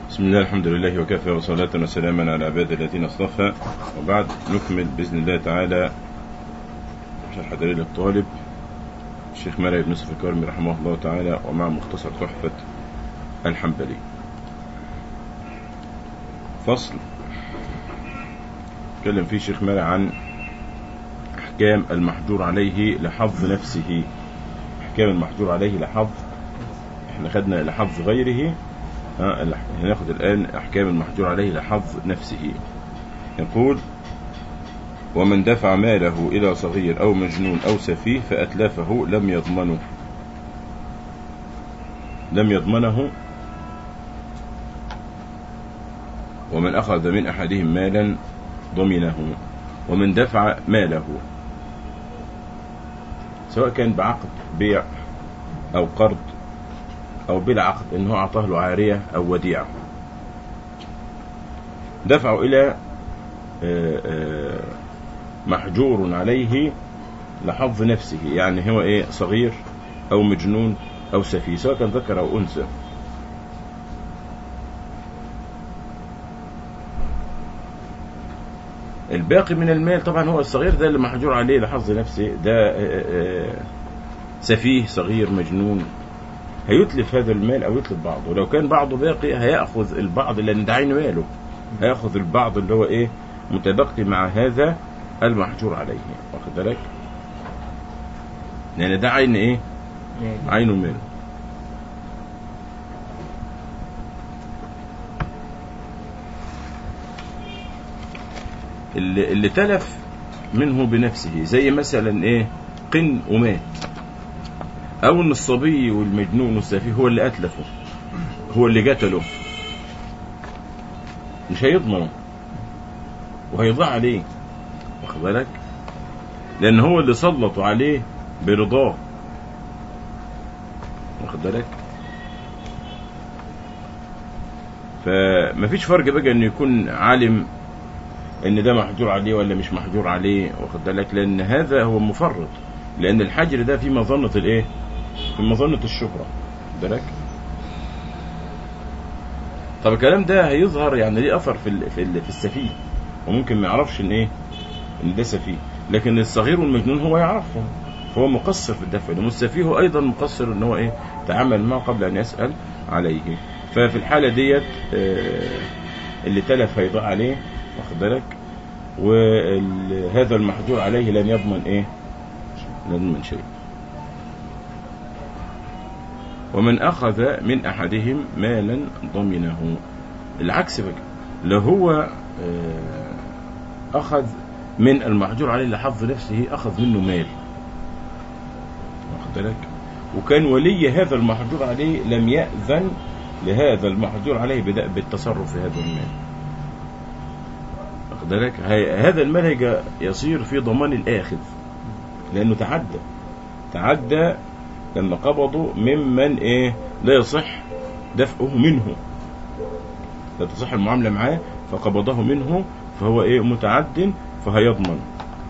بسم الله الحمد لله وكفى وصلاة وسلاما على عباد الذين اصطفى وبعد نكمل بإذن الله تعالى شرح دليل الطالب الشيخ مرعي بن يوسف الكرمي رحمه الله تعالى ومع مختصر تحفة الحنبلي فصل تكلم فيه الشيخ مرعي عن أحكام المحجور عليه لحظ نفسه أحكام المحجور عليه لحظ احنا خدنا لحظ غيره هناخد الآن أحكام المحجور عليه لحظ نفسه يقول ومن دفع ماله إلى صغير أو مجنون أو سفيه فأتلفه لم يضمنه لم يضمنه ومن أخذ من أحدهم مالا ضمنه ومن دفع ماله سواء كان بعقد بيع أو قرض أو بالعقد إنه أعطاه له عارية أو وديعة دفعه إلى محجور عليه لحظ نفسه يعني هو إيه صغير أو مجنون أو سفيه سواء كان ذكر أو أنثى الباقي من المال طبعا هو الصغير ده اللي محجور عليه لحظ نفسه ده سفيه صغير مجنون هيتلف هذا المال او يتلف بعضه ولو كان بعضه باقي هياخذ البعض لان ده عين ماله هياخذ البعض اللي هو ايه متبقي مع هذا المحجور عليه واخد بالك لان ده عين ايه عين ماله اللي, اللي تلف منه بنفسه زي مثلا ايه قن ومات او ان الصبي والمجنون والسفيه هو اللي اتلفه هو اللي قتله مش هيضمنه وهيضيع عليه واخد بالك لان هو اللي سلطوا عليه برضاه واخد بالك فمفيش فرق بقى انه يكون عالم ان ده محجور عليه ولا مش محجور عليه واخد بالك لان هذا هو مفرط لان الحجر ده في مظنه الايه في مظنه الشهره بالك طب الكلام ده هيظهر يعني ليه اثر في ال في, ال في السفيه وممكن ما يعرفش ان ايه ان ده سفيه لكن الصغير والمجنون هو يعرفه فهو مقصر في الدفع لأنه السفيه ايضا مقصر ان هو ايه تعامل معه قبل ان يسال عليه ففي الحاله ديت اللي تلف هيضيع عليه واخد بالك وهذا المحجور عليه لن يضمن ايه لن يضمن شيء ومن اخذ من احدهم مالا ضمنه العكس بقى لو هو اخذ من المحجور عليه لحظ نفسه اخذ منه مال واخد بالك وكان ولي هذا المحجور عليه لم يأذن لهذا المحجور عليه بالتصرف في هذا المال واخد بالك هذا المال يصير في ضمان الآخذ لأنه تعدى تعدى لما قبضوا ممن إيه لا يصح دفعه منه لا تصح المعاملة معاه فقبضه منه فهو إيه متعد فهيضمن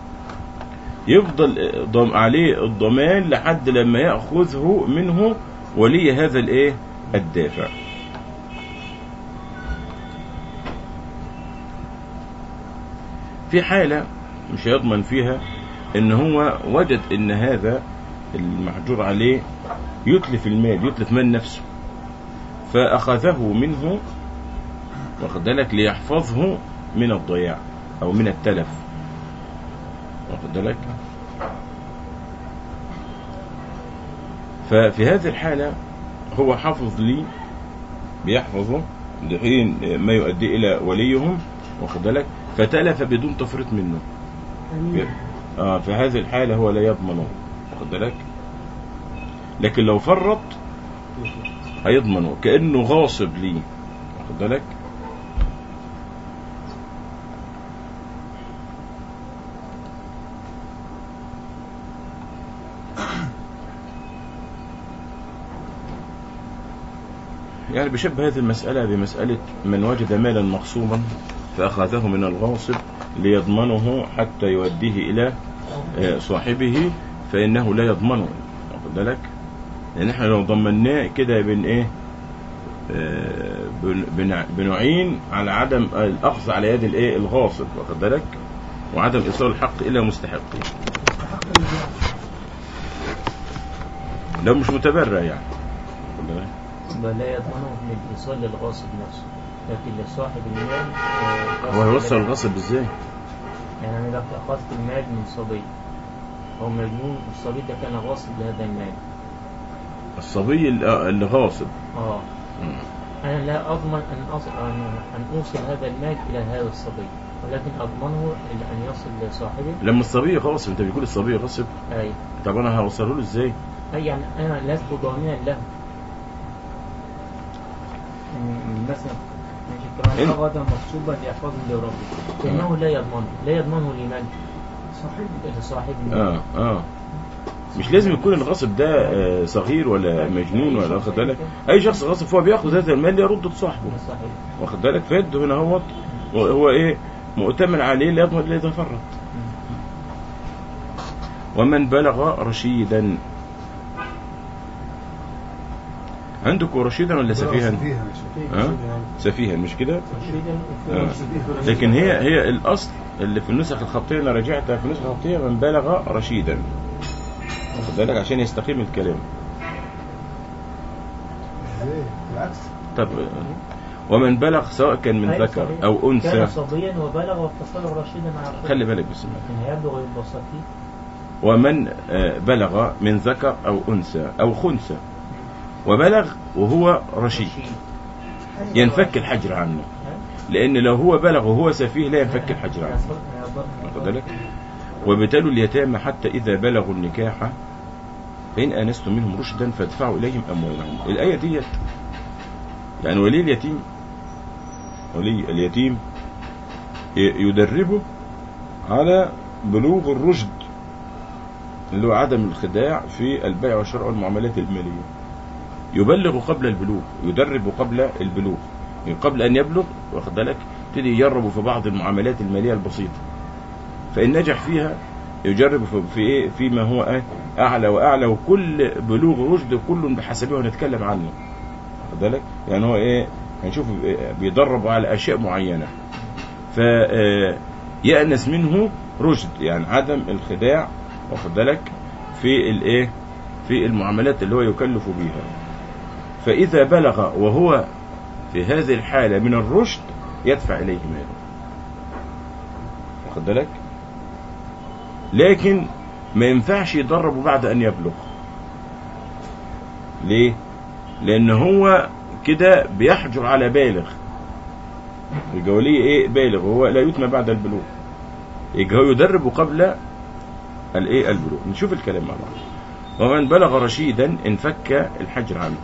يفضل عليه الضمان لحد لما يأخذه منه ولي هذا الإيه الدافع في حالة مش هيضمن فيها ان هو وجد ان هذا المحجور عليه يتلف المال يتلف مال نفسه فأخذه منه واخد بالك ليحفظه من الضياع أو من التلف واخد بالك ففي هذه الحالة هو حافظ لي بيحفظه لحين ما يؤدي إلى وليهم واخد بالك فتلف بدون تفريط منه آه في هذه الحالة هو لا يضمنه واخد بالك لكن لو فرط هيضمنه كأنه غاصب ليه واخد بالك يعني بشبه هذه المسألة بمسألة من وجد مالا مقسوما فأخذه من الغاصب ليضمنه حتى يوديه إلى صاحبه فإنه لا يضمنه واخد بالك لأن احنا لو ضمناه كده بن إيه آه، بن- بن- بنعين على عدم الاخذ على يد الايه الغاصب واخد بالك وعدم ايصال الحق الى مستحقه حق المال لو مش متبرع يعني واخد بالك؟ بل لا يضمنه من الإيصال للغاصب نفسه لكن لصاحب المال آه، هو هيوصل غاصب الغاصب ازاي؟ يعني أنا لو أخذت المال من صبي هو مجنون الصبي ده كان غاصب لهذا المال الصبي اللي اللي غاصب اه مم. أنا لا أضمن أن أصل أن أن أوصل هذا المال إلى هذا الصبي ولكن أضمنه إلى أن يصل لصاحبه لما الصبي غاصب انت بتقول الصبي غاصب أي طب انا هوصله له ازاي؟ أي يعني أنا لست ضامنا له م- مثلا ماشي كمان إن- أغدا مغصوبا ليحفظه لربه فإنه لا يضمنه لا يضمنه لمن؟ صحيح لصاحب المال اه اه مش لازم يكون الغاصب ده آه، صغير ولا مجنون ولا واخد بالك اي شخص غاصب فهو بياخد هذا المال يرد لصاحبه لصاحبه واخد بالك فيده هنا هو وهو ايه مؤتمن عليه لا يضمن لا يتفرط ومن بلغ رشيدا عندكم رشيدا ولا سفيها سفيها ها؟ سفيها مش كده رشيدا آه. وفي لكن هي هي الاصل اللي في النسخ الخطيه انا راجعتها في النسخ الخطيه من بلغ رشيدا واخد بالك عشان يستقيم الكلام ازاي بالعكس طب ومن بلغ سواء كان من أيوة ذكر صحيح. او كان انثى صبيا وبلغ واتصل رشيدا على الخير. خلي بالك بسم الله لكن يبلغ يبقى صفي ومن آه، بلغ من ذكر او انثى او خنثى وبلغ وهو رشيد ينفك الحجر عنه لان لو هو بلغ وهو سفيه لا ينفك الحجر عنه واخد بالك وابتلوا اليتامى حتى اذا بلغوا النكاح فان انستم منهم رشدا فادفعوا اليهم اموالهم الايه ديت يعني ولي اليتيم ولي اليتيم ي- يدربه على بلوغ الرشد اللي هو عدم الخداع في البيع والشراء والمعاملات الماليه يبلغ قبل البلوغ يدرب قبل البلوغ يعني قبل ان يبلغ واخد بالك يبتدي يجرب في بعض المعاملات الماليه البسيطه فان نجح فيها يجرب في في ايه فيما هو إيه؟ اعلى واعلى وكل بلوغ رشد كل بحسبه ونتكلم عنه واخد بالك يعني هو ايه هنشوف بيدرب على اشياء معينه ف آه، يأنس منه رشد يعني عدم الخداع واخد بالك في الايه في المعاملات اللي هو يكلف بيها فإذا بلغ وهو في هذه الحالة من الرشد يدفع إليه ماله واخد بالك لكن ما ينفعش يدربه بعد أن يبلغ ليه لأن هو كده بيحجر على بالغ الجولية ايه بالغ وهو لا يتم بعد البلوغ يبقى هو يدرب قبل الايه البلوغ نشوف الكلام مع بعض ومن بلغ رشيدا انفك الحجر عنه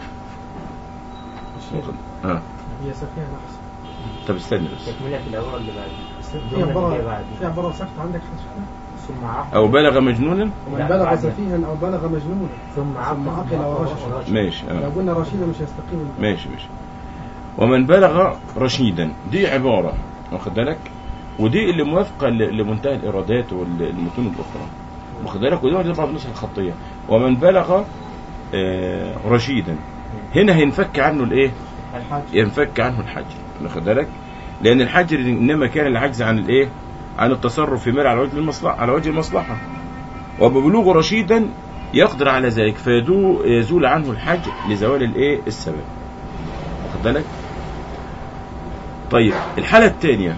اه هي سفيها نحس طب استنى بس تكملة العبارة اللي بعد في الجملة اللي عبارة بعد في عبارة سكت عندك حسنا ثم عقل او بلغ مجنونا ومن لا، بلغ بعد. سفيها او بلغ مجنونا ثم ثم عقل عقل ورشد. ماشي لو اه قلنا رشيدا مش هيستقيم ماشي ماشي ومن بلغ رشيدا دي عبارة واخد بالك ودي اللي موافقة ل- لمنتهى الإيرادات والمتون الأخرى واخد بالك ودي موجودة في النسخة الخطية ومن بلغ آه، رشيدا هنا هينفك عنه الايه؟ الحاج ينفك عنه الحجر واخد بالك؟ لأن الحجر إنما كان العجز عن الايه؟ عن التصرف في مال على وجه المصلحة على وجه المصلحة وببلوغ رشيدا يقدر على ذلك فيدو يزول عنه الحجر لزوال الايه؟ السبب واخد بالك؟ طيب الحالة الثانية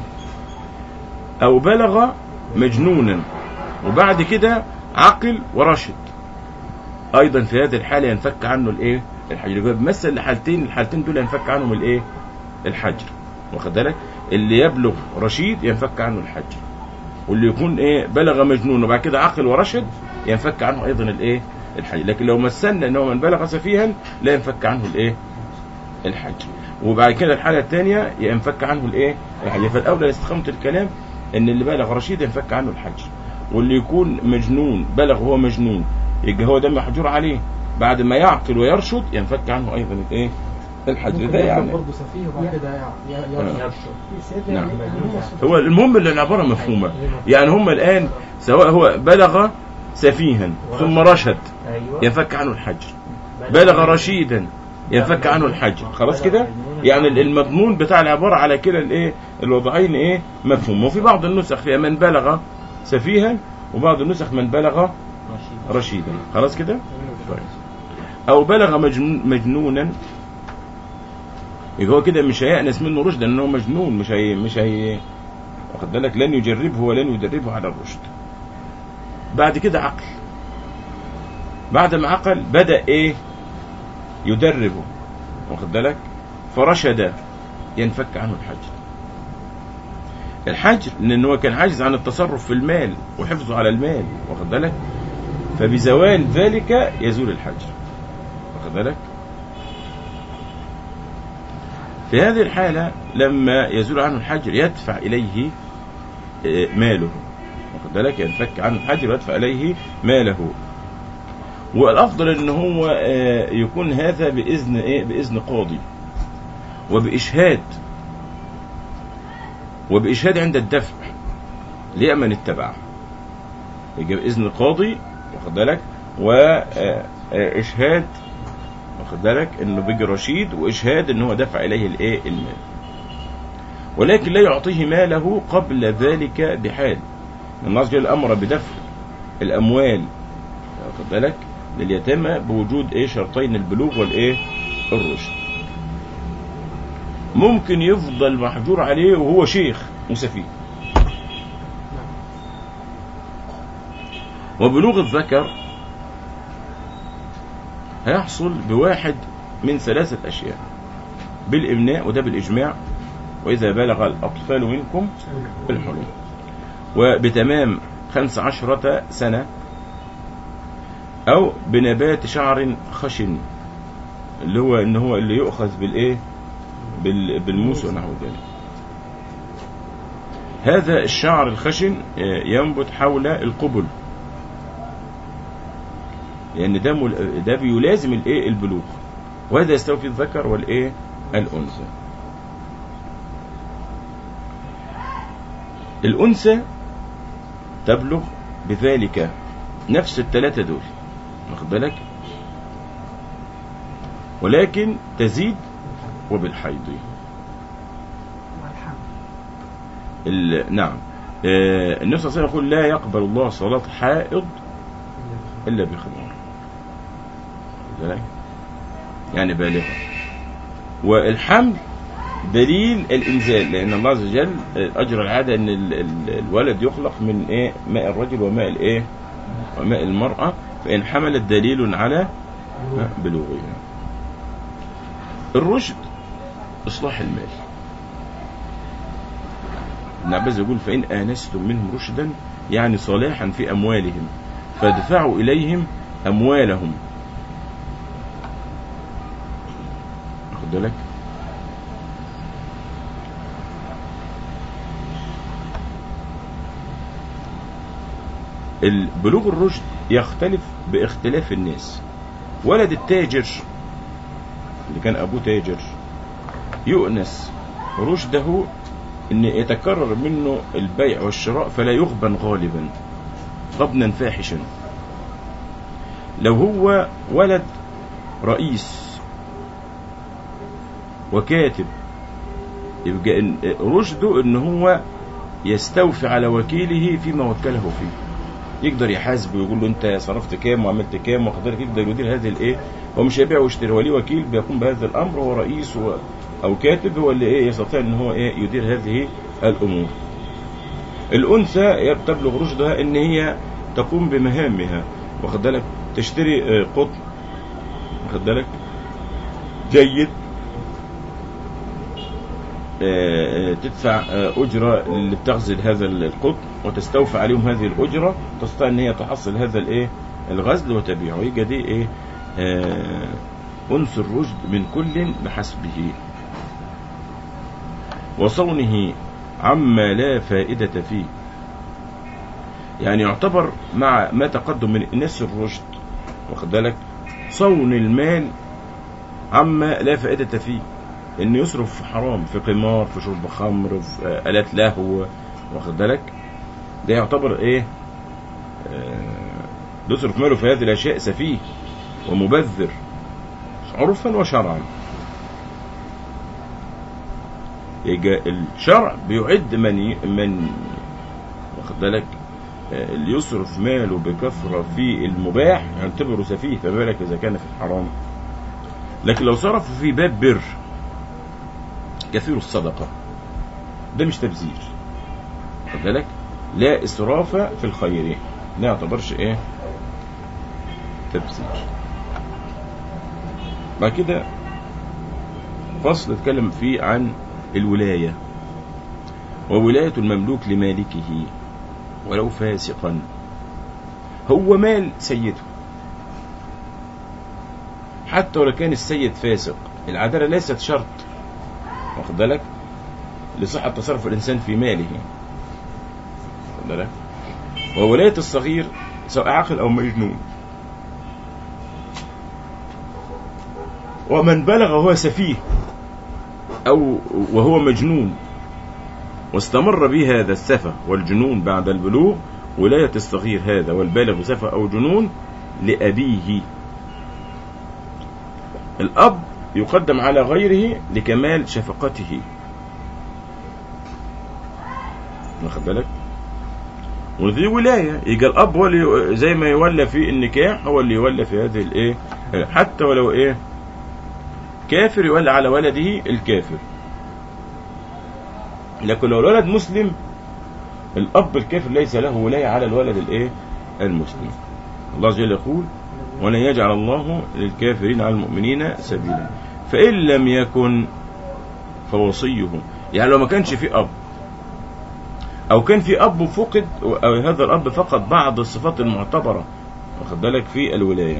أو بلغ مجنونا وبعد كده عقل ورشد أيضا في هذه الحالة ينفك عنه الإيه؟ الحجر يبقى بيمثل الحالتين الحالتين دول ينفك عنهم الإيه؟ الحجر واخد بالك؟ اللي يبلغ رشيد ينفك عنه الحجر واللي يكون إيه؟ بلغ مجنون وبعد كده عقل ورشد ينفك عنه أيضا الإيه؟ الحجر لكن لو مثلنا أنه من بلغ سفيها لا ينفك عنه الإيه؟ الحج وبعد كده الحالة الثانية ينفك عنه الايه الحج فالأولى لاستقامة الكلام ان اللي بلغ رشيد ينفك عنه الحج واللي يكون مجنون بلغ هو مجنون يبقى هو ده محجور عليه بعد ما يعقل ويرشد ينفك عنه ايضا الايه الحجر ممكن ده يبلغ يعني برضه سفيه وبعد كده ي- ي- آه. يرشد يبشر نعم. يعني هم هو المهم ان العبارة مفهومة يعني هم الآن سواء هو بلغ سفيها ثم رشد أيوة ينفك عنه الحجر بلغ رشيدا ينفك عنه الحجر خلاص كده يعني المضمون بتاع العبارة على كلا الايه الوضعين ايه مفهوم وفي بعض النسخ فيها من بلغ سفيها وبعض النسخ من بلغ رشيد رشيدا خلاص كده طيب. او بلغ مجنون مجنونا يبقى هو كده مش هيأنس منه رشدا لان هو مجنون مش هي مش هي واخد بالك لن يجربه ولن يدربه على الرشد بعد كده عقل بعد ما عقل بدأ ايه يدربه واخد بالك فرشد ينفك عنه الحجر الحجر لان هو كان عاجز عن التصرف في المال وحفظه على المال واخد بالك فبزوال ذلك يزول الحجر واخد بالك في هذه الحالة لما يزول عنه الحجر يدفع إليه آه، ماله واخد بالك ينفك عنه الحجر ويدفع إليه ماله والأفضل أن هو آه، يكون هذا بإذن إيه بإذن قاضي وبإشهاد وبإشهاد عند الدفع ليأمن اتبعه يجي بإذن قاضي واخد بالك وإشهاد واخد بالك انه بيجي رشيد واشهاد ان هو دفع اليه الايه المال ولكن لا يعطيه ماله قبل ذلك بحال الله عز وجل امر بدفع الاموال واخد بالك لليتامى بوجود ايه شرطين البلوغ والايه الرشد ممكن يفضل محجور عليه وهو شيخ مسافين وبلوغ الذكر هيحصل بواحد من ثلاثة أشياء بالإمناء وده بالإجماع وإذا بلغ الأطفال منكم الحلم وبتمام خمس عشرة سنة أو بنبات شعر خشن اللي هو إن هو اللي يؤخذ بالإيه بال- بالموس ونحو ذلك هذا الشعر الخشن آه، ينبت حول القبل لان ده مل... ده بيلازم الايه البلوغ وهذا يستوفي الذكر والايه الانثى الانثى تبلغ بذلك نفس الثلاثه دول واخد بالك ولكن تزيد وبالحيض ال... نعم آه، النبي صلى الله عليه وسلم يقول لا يقبل الله صلاة حائض إلا بخمار ذلك يعني بالغة والحمل دليل الإنزال لأن الله عز وجل أجرى العادة أن ال- ال- الولد يخلق من إيه ماء الرجل وماء الإيه وماء المرأة فإن حملت دليل على بلوغها الرشد إصلاح المال ابن عباس يقول فإن آنستم منهم رشدا يعني صلاحا في أموالهم فادفعوا إليهم أموالهم واخد بالك البلوغ الرشد يختلف باختلاف الناس ولد التاجر اللي كان أبوه تاجر يؤنس رشده ان يتكرر منه البيع والشراء فلا يغبن غالبا غبنا فاحشا لو هو ولد رئيس وكاتب يبقى إن- رشده ان هو يستوفي على وكيله فيما وكله فيه يقدر يحاسبه ويقول له انت صرفت كام وعملت كام واخد بالك يقدر يدير هذه الايه هو مش هيبيع ويشتري هو ليه وكيل بيقوم بهذا الامر هو رئيس هو او كاتب هو اللي ايه يستطيع ان هو ايه يدير هذه الامور الانثى تبلغ رشدها ان هي تقوم بمهامها واخد بالك تشتري آه، قطن واخد بالك جيد آه، تدفع آه، أجرة اللي بتغزل هذا القطن وتستوفي عليهم هذه الأجرة تستطيع أن هي تحصل هذا الإيه الغزل وتبيعه يبقى دي إيه آه، أنس الرشد من كل بحسبه وصونه عما لا فائدة فيه يعني يعتبر مع ما تقدم من نس الرشد واخد بالك صون المال عما لا فائدة فيه انه يصرف في حرام في قمار في شرب خمر في آه، آلات لهو واخد بالك ده يعتبر ايه آه، يصرف ماله في هذه الاشياء سفيه ومبذر عرفا وشرعا يجي الشرع بيعد من ي- من واخد بالك آه، اللي يصرف ماله بكثرة في المباح يعتبره سفيه فما بالك إذا كان في الحرام لكن لو صرفوا في باب بر كثير الصدقة ده مش تبذير واخد بالك لا إسراف في الخير لا يعتبرش إيه تبذير بعد كده فصل اتكلم فيه عن الولاية وولاية المملوك لمالكه ولو فاسقا هو مال سيده حتى ولو كان السيد فاسق العدالة ليست شرط واخد بالك لصحة تصرف الإنسان في ماله واخد بالك وولاية الصغير سواء عاقل أو مجنون ومن بلغ وهو سفيه أو وهو مجنون واستمر به هذا السفة والجنون بعد البلوغ ولاية الصغير هذا والبالغ سفة أو جنون لأبيه الأب يقدم على غيره لكمال شفقته واخد بالك ودي ولاية يجي الأب هو اللي زي ما يولى في النكاح هو اللي يولى في هذه الإيه حتى ولو إيه كافر يولى على ولده الكافر لكن لو الولد مسلم الأب الكافر ليس له ولاية على الولد الإيه المسلم الله عز وجل يقول ولن يجعل الله للكافرين على المؤمنين سبيلا فإن لم يكن فوصيه يعني لو ما كانش في أب أو كان في أب فقد أو هذا الأب فقد بعض الصفات المعتبرة واخد بالك في الولاية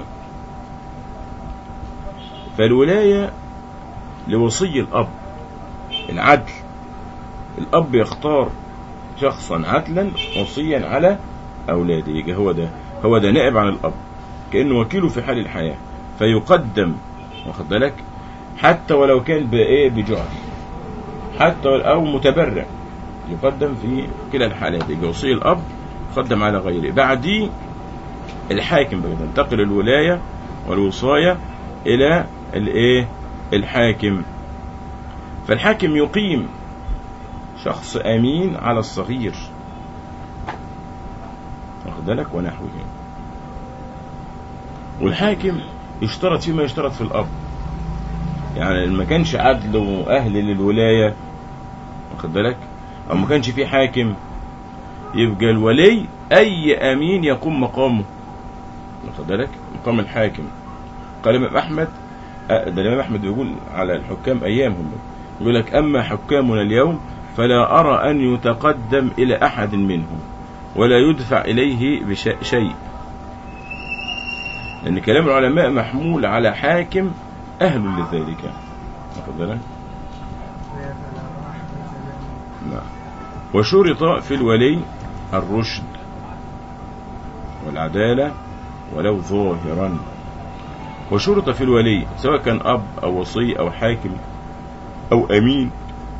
فالولاية لوصي الأب العدل الأب يختار شخصا عدلا وصيا على أولاده يجي هو ده هو ده نائب عن الأب كأنه وكيله في حال الحياة فيقدم واخد بالك حتى ولو كان بإيه بجهل حتى أو متبرع يقدم في كلا الحالات يجي وصي الأب يقدم على غيره بعديه الحاكم بقى تنتقل الولاية والوصاية إلى الإيه الحاكم فالحاكم يقيم شخص أمين على الصغير واخد بالك ونحوه والحاكم يشترط فيما يشترط في الأب يعني ما كانش عدل وأهل للولاية واخد بالك أو ما كانش في حاكم يبقى الولي أي أمين يقوم مقامه واخد بالك مقام الحاكم قال الإمام أحمد آه، ده الإمام أحمد بيقول على الحكام أيامهم يقول لك أما حكامنا اليوم فلا أرى أن يتقدم إلى أحد منهم ولا يدفع إليه بشيء لأن كلام العلماء محمول على حاكم أهل لذلك واخد بالك؟ نعم وشرط في الولي الرشد والعدالة ولو ظاهرا وشرط في الولي سواء كان أب أو وصي أو حاكم أو أمين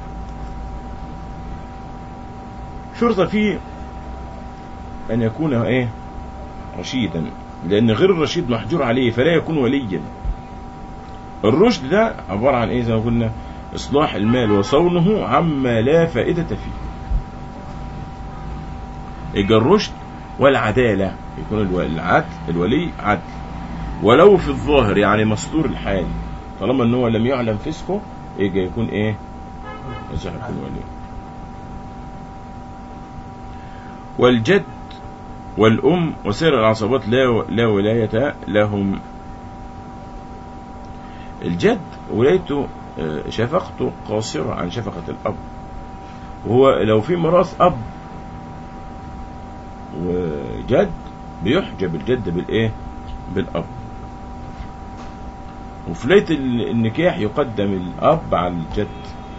شرط فيه أن يكون إيه رشيدا لأن غير الرشيد محجور عليه فلا يكون وليا الرشد ده عبارة عن إيه زي ما قلنا إصلاح المال وصونه عما لا فائدة فيه يبقى الرشد والعدالة يكون الو- العدل الولي عدل ولو في الظاهر يعني مستور الحال طالما ان هو لم يعلم فسقه يبقى يكون ايه يصح يكون ولي والجد والأم وسائر العصبات لا لا ولاية لهم الجد ولايته آه، شفقته قاصرة عن شفقة الأب وهو لو في ميراث أب وجد بيحجب الجد بالإيه؟ بالأب وفي ليلة ال- النكاح يقدم الأب على الجد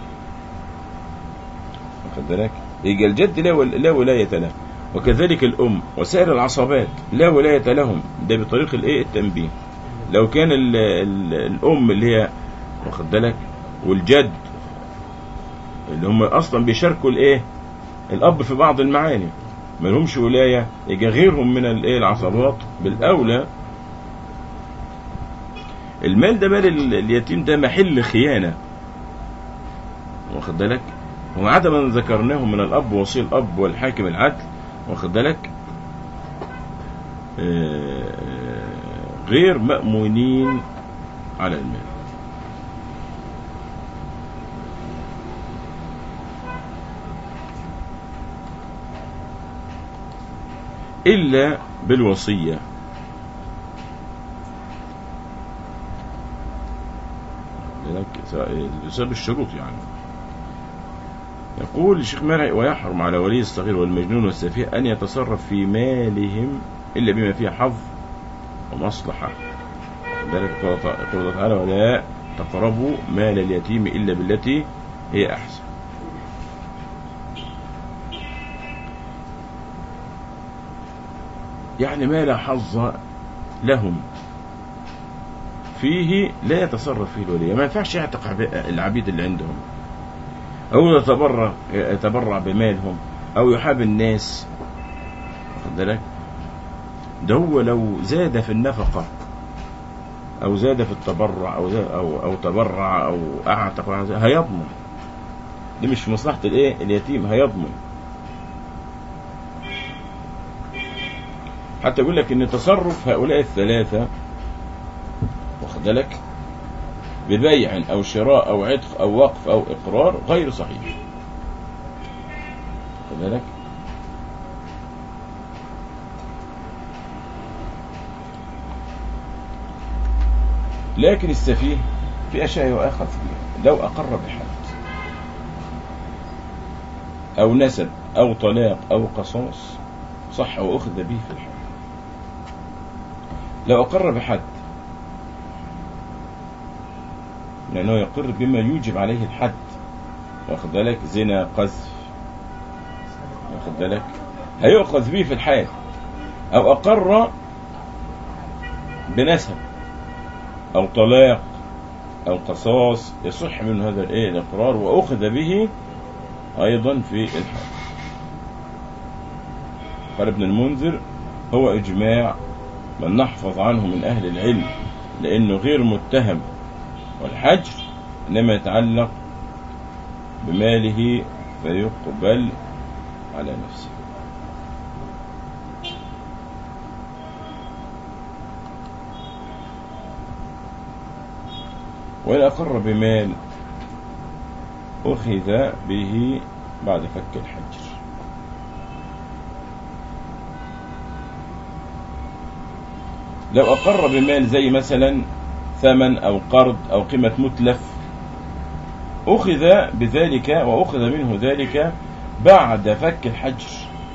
واخد بالك؟ يبقى الجد لا ول- لا ولاية له وكذلك الأم وسائر العصبات لا ولاية لهم ده بطريق الإيه التنبيه لو كان ال ال الأم اللي هي واخد بالك والجد اللي هم أصلا بيشاركوا الإيه الأب في بعض المعاني ما لهمش ولاية يبقى غيرهم من الإيه العصبات بالأولى المال ده مال ال- اليتيم ده محل خيانة واخد بالك وما عدا من ذكرناه من الأب وصي الأب والحاكم العدل واخد بالك آه، غير مأمونين على المال إلا بالوصية لذلك بسبب الشروط يعني يقول الشيخ مرعي ويحرم على ولي الصغير والمجنون والسفيه أن يتصرف في مالهم إلا بما فيه حظ ومصلحة ذلك قال قال تعالى ولا تقربوا مال اليتيم إلا بالتي هي أحسن يعني ما لا حظ لهم فيه لا يتصرف فيه الولي ما ينفعش يعتق عب- العبيد اللي عندهم أو يتبرع يتبرع بمالهم أو يحاب الناس واخد بالك ده هو لو زاد في النفقة أو زاد في التبرع أو زاد أو أو تبرع أو أعتق أو زاد- هيضمن دي مش في مصلحة الإيه اليتيم هيضمن حتى يقول لك ان تصرف هؤلاء الثلاثة واخد بالك ببيع او شراء او عتق او وقف او اقرار غير صحيح واخد بالك لكن السفيه في اشياء يؤاخذ بها لو اقر بحد او نسب او طلاق او قصاص صح واخذ به في الحد لو أقر بحد لأنه يقر بما يوجب عليه الحد واخد بالك زنا قذف واخد بالك هيؤخذ به في الحال أو أقر بنسب أو طلاق أو قصاص يصح من هذا الإيه الإقرار وأخذ به أيضا في الحال قال ابن المنذر هو إجماع من نحفظ عنه من أهل العلم لأنه غير متهم والحجر إنما يتعلق بماله فيقبل على نفسه وإن أقر بمال أخذ به بعد فك الحجر لو أقر بمال زي مثلا ثمن أو قرض أو قيمة متلف أخذ بذلك وأخذ منه ذلك بعد فك الحجر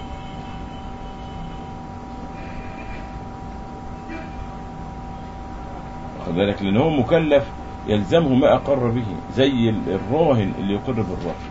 واخد بالك لأن هو مكلف يلزمه ما أقر به زي الراهن اللي يقر بالرهن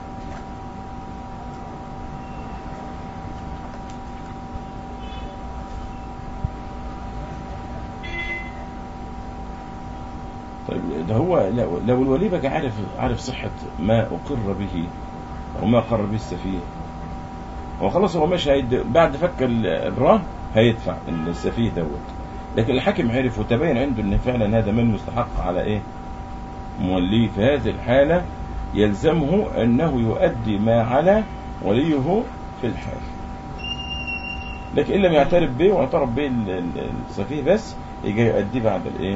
طيب ده هو لو, لو الولي بقى عارف عارف صحة ما أقر به أو ما أقر به السفيه هو خلاص هو ماشي هيد بعد فك ال- الرهن هيدفع السفيه دوت لكن الحاكم عرف وتبين عنده ان فعلا هذا من مستحق على ايه موليه في هذه الحالة يلزمه انه يؤدي ما على وليه في الحال لكن ان لم يعترف به واعترف به ال- ال- السفيه بس يجي يؤديه بعد الايه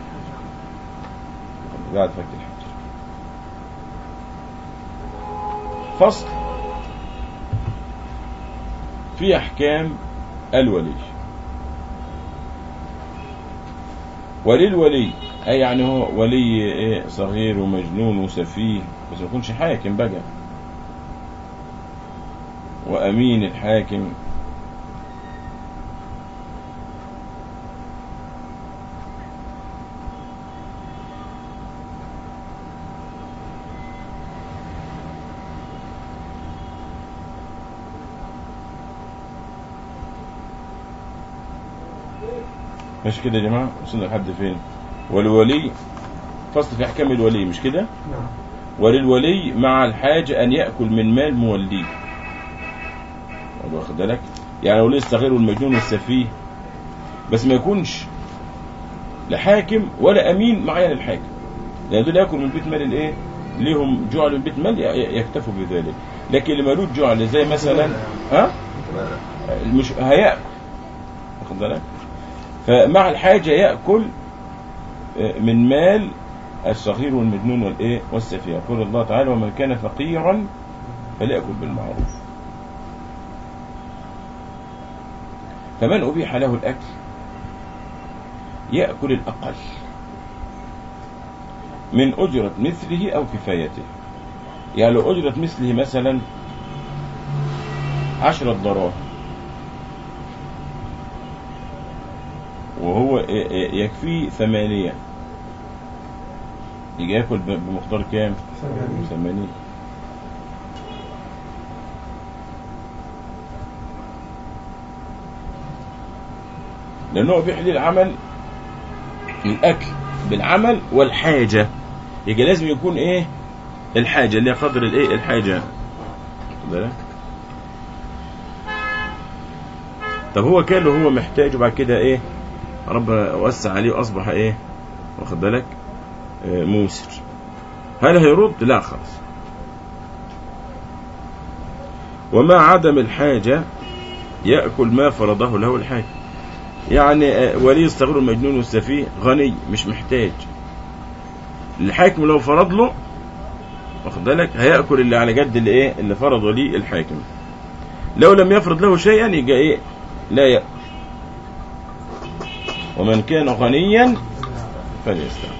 بعد فك الحجر فصل في احكام الولي ولي الولي اي يعني هو ولي ايه صغير ومجنون وسفيه بس ما يكونش حاكم بقى وامين الحاكم مش كده يا جماعة وصلنا لحد فين والولي فصل في أحكام الولي مش كده نعم وللولي مع الحاجة أن يأكل من مال موليه واخد بالك يعني ولي الصغير والمجنون والسفيه بس ما يكونش لحاكم ولا امين معين الحاكم لان دول ياكل من بيت مال الايه ليهم جعل من بيت مال ي- يكتفوا بذلك لكن اللي مالوش جعل زي مثلا ها مش هياكل واخد بالك فمع الحاجه ياكل آه، من مال الصغير والمجنون والايه والسفيه يقول الله تعالى ومن كان فقيرا فليأكل بالمعروف فمن أبيح له الأكل يأكل الأقل من أجرة مثله أو كفايته يعني لو أجرة مثله مثلا عشرة دراهم وهو ي- ي- يكفيه ثمانية يجي ياكل ب- بمقدار كام؟ ثمانين. ثمانين لأنه بيحلي العمل الأكل بالعمل والحاجة يبقى لازم يكون إيه الحاجة اللي هي قدر الإيه الحاجة واخد بالك؟ طب هو كان له هو محتاج وبعد كده إيه رب وسع عليه وأصبح إيه واخد بالك آه، موسر هل هيرد لا خلاص وما عدم الحاجة يأكل ما فرضه له الحاكم يعني آه، ولي الصغير المجنون والسفيه غني مش محتاج الحاكم لو فرض له واخد بالك هيأكل اللي على قد اللي ايه اللي فرضه ليه الحاكم لو لم يفرض له شيئا يبقى ايه لا يأكل ومن كان غنيا فليستعمل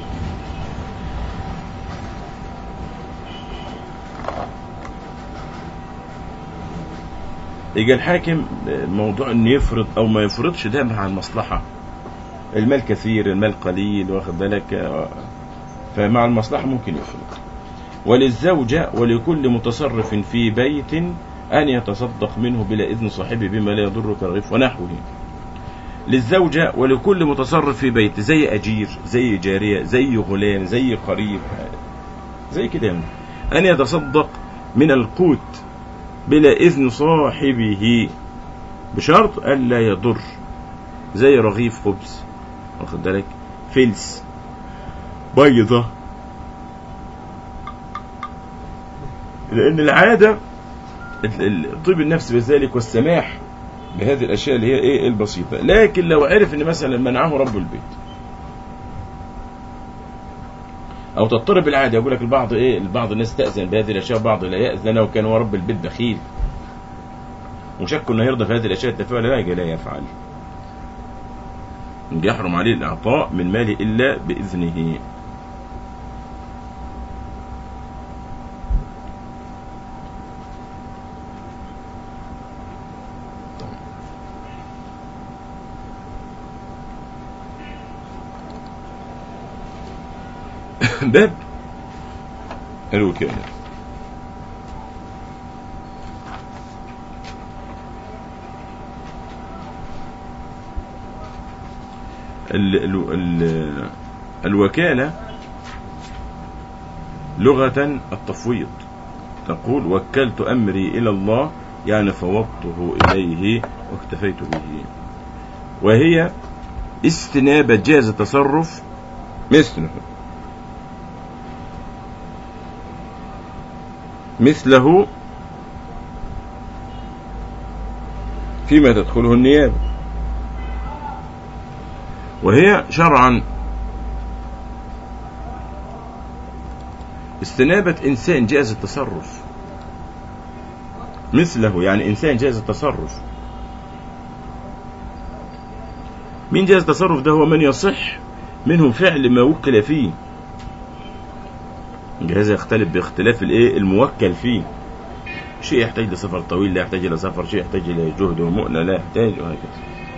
يجي الحاكم موضوع انه يفرض او ما يفرضش ده مع المصلحه المال كثير المال قليل واخد بالك آه، فمع المصلحه ممكن يفرض وللزوجه ولكل متصرف في بيت ان يتصدق منه بلا اذن صاحبه بما لا يضر كالرغيف ونحوه للزوجه ولكل متصرف في بيت زي اجير زي جاريه زي غلام زي قريب زي كده يعني. ان يتصدق من القوت بلا إذن صاحبه بشرط ألا يضر زي رغيف خبز واخد بالك فلس بيضة لأن العادة ال- ال- طيب النفس بذلك والسماح بهذه الأشياء اللي هي إيه البسيطة لكن لو عرف إن مثلا منعه رب البيت او تضطرب العاده يقول لك البعض ايه البعض الناس تاذن بهذه الاشياء وبعض لا ياذن وكان هو رب البيت بخيل وشك انه يرضى في هذه الاشياء التافهه ولا لا يجي لا يفعل يحرم عليه الاعطاء من ماله الا باذنه باب الوكالة ال ال ال الوكالة لغة التفويض تقول وكلت أمري إلى الله يعني فوضته إليه واكتفيت به وهي استنابة جاز التصرف مثله مثله فيما تدخله النيابة وهي شرعا استنابة إنسان جاز التصرف مثله يعني إنسان جاز التصرف مين جاز التصرف ده هو من يصح منهم فعل ما وكل فيه هذا يختلف باختلاف الايه الموكل فيه شيء يحتاج لسفر طويل لا يحتاج الى سفر شيء يحتاج الى جهد ومؤنة لا يحتاج وهكذا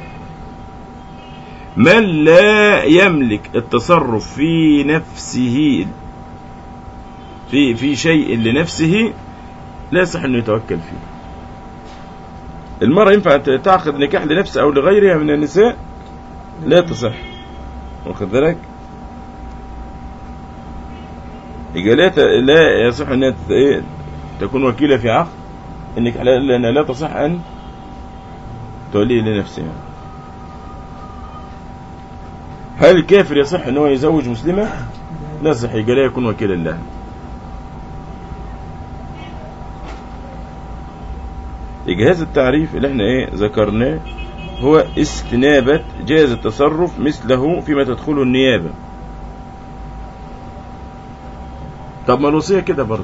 من لا يملك التصرف في نفسه في في شيء لنفسه لا يصح انه يتوكل فيه المرأة ينفع تعقد نكاح لنفسها او لغيرها من النساء لا تصح واخد بالك يبقى لا ت- لا يصح انها ت- إيه تكون وكيلة في عقد انك لا لأنها لا تصح ان تولي لنفسها هل الكافر يصح ان هو يزوج مسلمة لا يصح يبقى لا يكون وكيلا لها يبقى هذا التعريف اللي احنا ايه ذكرناه هو استنابة جاز التصرف مثله فيما تدخله النيابة طب ما الوصية كده برضه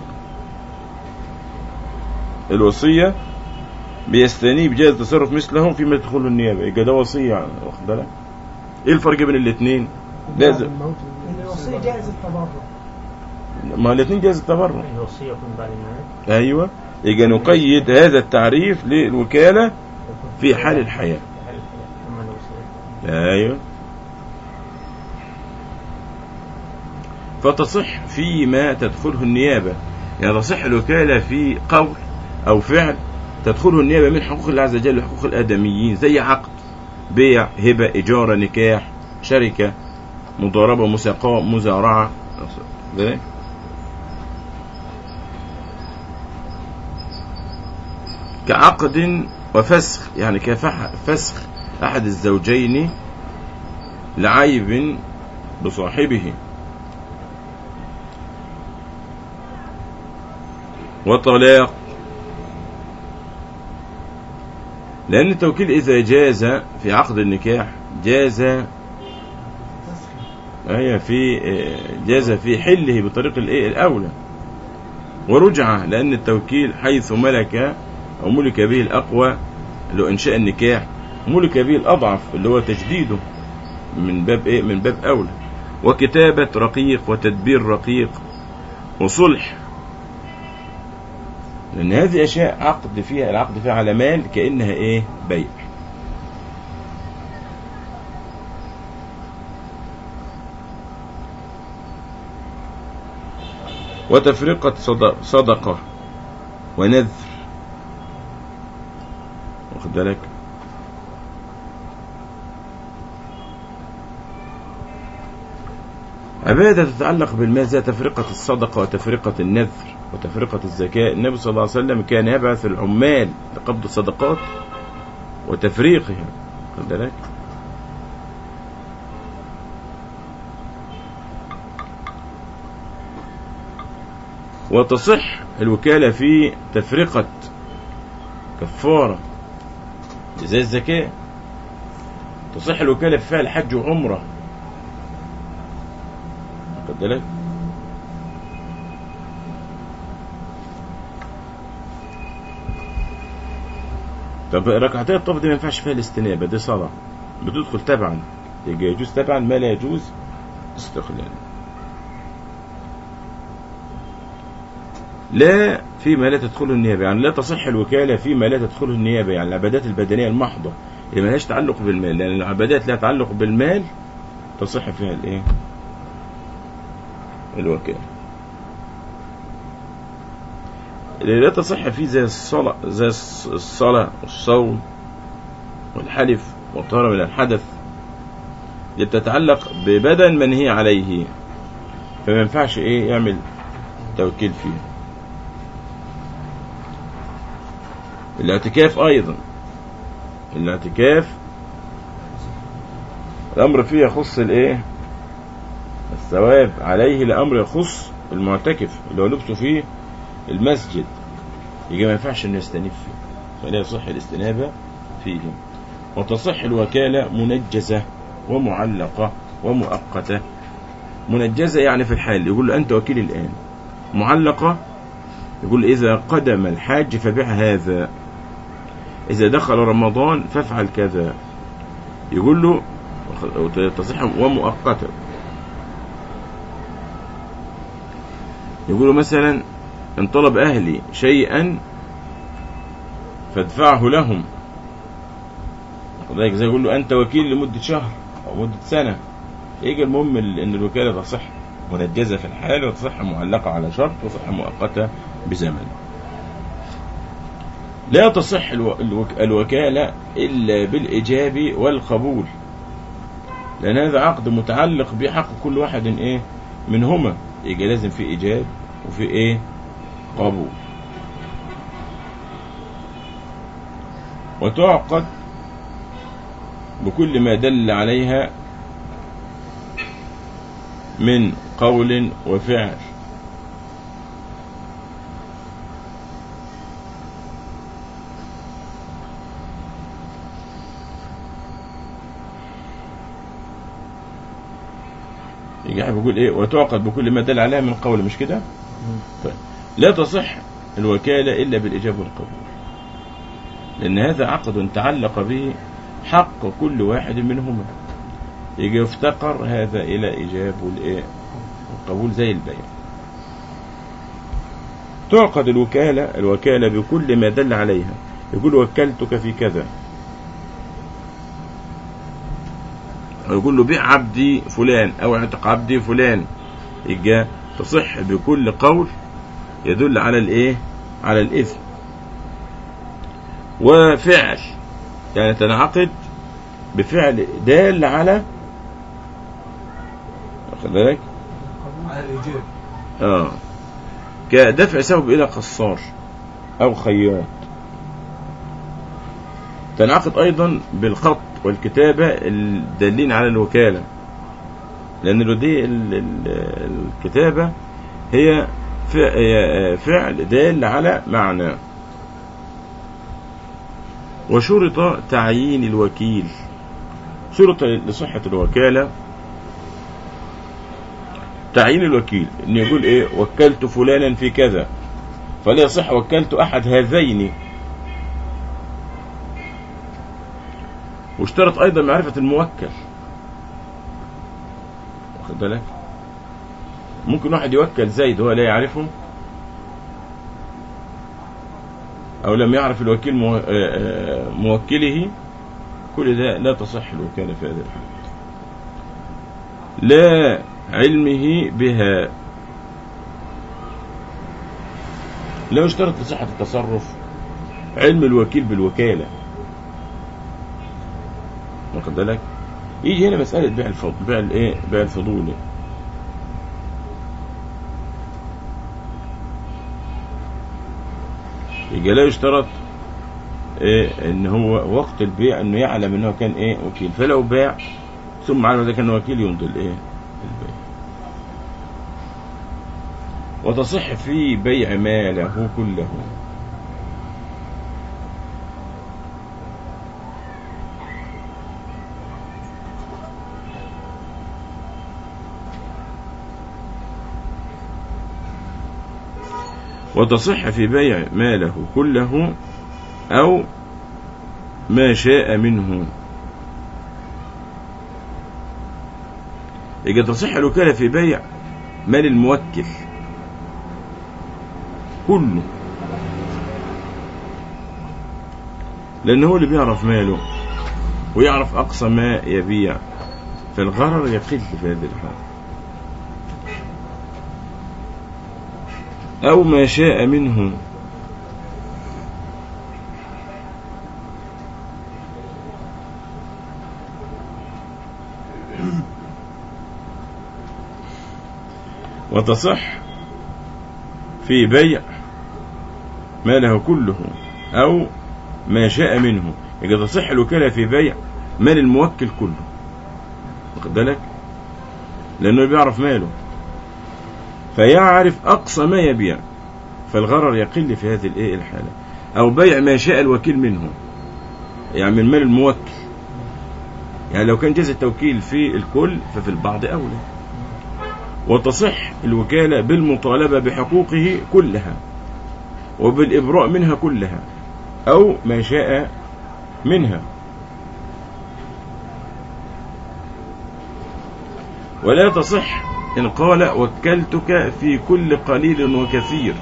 الوصية بيستنيب جاز التصرف مثلهم فيما تدخله النيابة يبقى ده وصية يعني واخد بالك ايه الفرق بين الاثنين لازم الموت إن الوصية جائز التبرع ما الاثنين جاز التبرع الوصية يكون بعد الممات ايوه يبقى نقيد هذا التعريف للوكالة يكون في حال الحياة في حال الحياة أما الوصية ايوه فتصح فيما تدخله النيابة يعني تصح الوكالة في قول أو فعل تدخله النيابة من حقوق الله عز وجل وحقوق الآدميين زي عقد بيع هبة إجارة نكاح شركة مضاربة مساقاة مزارعة ذلك كعقد وفسخ يعني كفسخ أحد الزوجين لعيب بصاحبه وطلاق لأن التوكيل إذا جاز في عقد النكاح جاز هي في جاز في حله بطريق الايه الاولى ورجعه لان التوكيل حيث ملك او ملك به الاقوى اللي هو انشاء النكاح ملك به الاضعف اللي هو تجديده من باب ايه من باب اولى وكتابه رقيق وتدبير رقيق وصلح لان هذه اشياء عقد فيها العقد فيها على مال كانها ايه بيع وتفرقة صد- صدقة ونذر واخد بالك عبادة تتعلق بالمال زي تفرقة الصدقة وتفرقة النذر وتفرقة الزكاة النبي صلى الله عليه وسلم كان يبعث العمال لقبض الصدقات وتفريقها واخد بالك وتصح الوكالة في تفرقة كفارة زي الزكاة تصح الوكالة في فعل حج وعمرة واخد بالك طب ركعتي الطواف دي ما ينفعش فيها الاستنابة دي صلاة بتدخل تبعا يجي يجوز تبعا ما لا يجوز استقلالا لا فيما لا تدخله النيابة يعني لا تصح الوكالة فيما لا تدخله النيابة يعني العبادات البدنية المحضة اللي ملهاش تعلق بالمال لأن العبادات لا تعلق بالمال تصح فيها الايه الوكالة اللي لا تصح فيه زي الصلاة زي الص- الصلاة والصوم والحلف والطهارة من الحدث اللي بتتعلق ببدن منهي عليه فما ينفعش ايه يعمل توكيل فيه الاعتكاف ايضا الاعتكاف الامر فيه يخص الايه الثواب عليه الامر يخص المعتكف اللي هو لبسه فيه المسجد يجي ما ينفعش انه يستنيف فيه فلا يصح الاستنابة فيه وتصح الوكالة منجزة ومعلقة ومؤقتة منجزة يعني في الحال يقول له أنت وكيل الآن معلقة يقول إذا قدم الحاج فبع هذا إذا دخل رمضان فافعل كذا يقول له تصح ومؤقتة يقول له مثلا إن طلب أهلي شيئا فادفعه لهم ذلك زي يقول له أنت وكيل لمدة شهر أو مدة سنة يجي المهم أن الوكالة تصح منجزة في الحال وتصح معلقة على شرط وتصح مؤقتة بزمن لا تصح الو- الوك- الوكالة إلا بالإجاب والقبول لأن هذا عقد متعلق بحق كل واحد إيه منهما يجي لازم في إيجاب وفي إيه قبول وتعقد بكل ما دل عليها من قول وفعل يجي احنا بيقول ايه وتعقد بكل ما دل عليها من قول مش كده طيب. لا تصح الوكالة إلا بالإجابة والقبول لأن هذا عقد تعلق به حق كل واحد منهما يجي يفتقر هذا إلى إجابة والإيه والقبول زي البيع تعقد الوكالة الوكالة بكل ما دل عليها يقول وكلتك في كذا أو يقول له بيع عبدي فلان أو اعتق عبدي فلان يجي تصح بكل قول يدل على الايه على الاثم وفعل يعني تنعقد بفعل دال على واخد بالك على الإجابة اه كدفع سبب الى قصار او خياط تنعقد ايضا بالخط والكتابة الدالين على الوكالة لان له دي ال- ال- الكتابة هي ف- هي فعل دال على معنى وشرط تعيين الوكيل شرط لصحة الوكالة تعيين الوكيل ان يقول ايه وكلت فلانا في كذا فلا يصح وكلت احد هذين واشترط ايضا معرفة الموكل واخد بالك ممكن واحد يوكل زيد هو لا يعرفه او لم يعرف الوكيل مو- آه، آه، موكله كل ده لا تصح الوكالة في هذه الحالة لا علمه بها لا يشترط لصحة التصرف علم الوكيل بالوكالة واخد بالك يجي هنا مسألة بيع الفضل بيع الايه بيع الفضولي يجي لا يشترط إيه ان هو وقت البيع انه يعلم انه كان ايه وكيل فلو باع ثم علم ده كان وكيل يمضي الايه البيع وتصح في بيع ماله كله وتصح في بيع ماله كله أو ما شاء منه يجي تصح الوكالة في بيع مال الموكل كله لأن هو اللي بيعرف ماله ويعرف أقصى ما يبيع فالغرر يقل في هذه الحالة أو ما شاء منه وتصح في بيع ماله كله أو ما شاء منه يبقى تصح الوكالة في بيع مال الموكل كله واخد بالك لأنه بيعرف ماله فيعرف أقصى ما يبيع فالغرر يقل في هذه الايه الحالة أو بيع ما شاء الوكيل منه يعني من مال الموكل يعني لو كان جاز التوكيل في الكل ففي البعض أولى وتصح الوكالة بالمطالبة بحقوقه كلها وبالإبراء منها كلها أو ما شاء منها ولا تصح إن قال وكلتك في كل قليل وكثير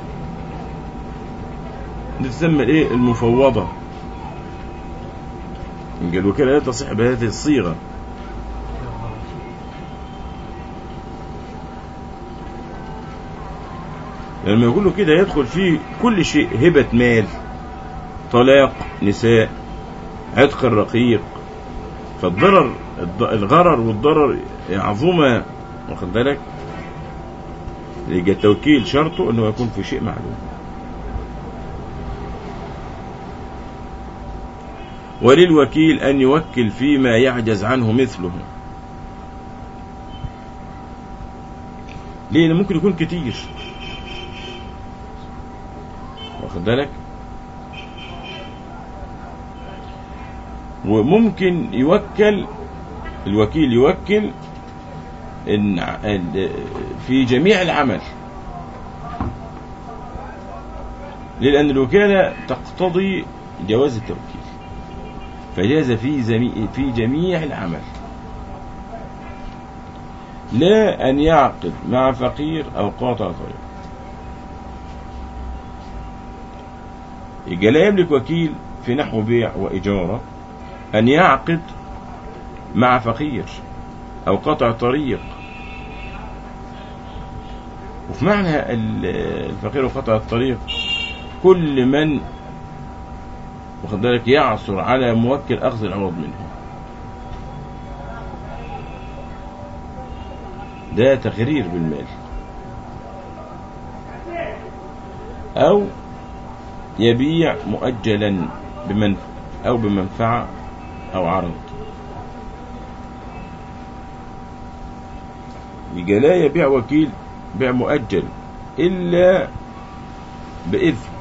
دي تسمى الايه المفوضة يبقى الوكالة لا تصح بهذه الصيغة لما يقول له كده يدخل فيه كل شيء هبة مال طلاق نساء عتق الرقيق فالضرر الض- الغرر والضرر عظومة واخد بالك يبقى التوكيل شرطه انه يكون في شيء معلوم وللوكيل ان يوكل فيما يعجز عنه مثله ليه لأن ممكن يكون كتير واخد بالك وممكن يوكل الوكيل يوكل إن ال- في جميع العمل ليه؟ لأن الوكالة تقتضي جواز التوكيل فجاز في زمي في جميع العمل لا أن يعقد مع فقير أو قاطع طريق يبقى لا يملك وكيل في نحو بيع وإجارة أن يعقد مع فقير أو قطع طريق وفي معنى ال- الفقير وقطع الطريق كل من واخد بالك يعثر على موكل أخذ العوض منه ده تغرير بالمال أو يبيع مؤجلا بمنفعة أو بمنفعة أو عرض يبقى لا يبيع وكيل بيع مؤجل إلا بإذن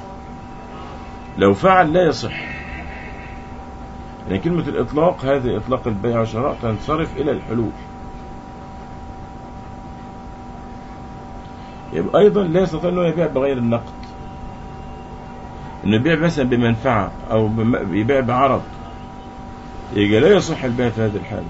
لو فعل لا يصح يعني كلمة الإطلاق هذه إطلاق البيع والشراء تنصرف إلى الحلول يبقى أيضا لا يستطيع أنه يبيع بغير النقد أنه يبيع مثلا بمنفعة أو بم- يبيع بعرض يبقى لا يصح البيع في هذه الحالة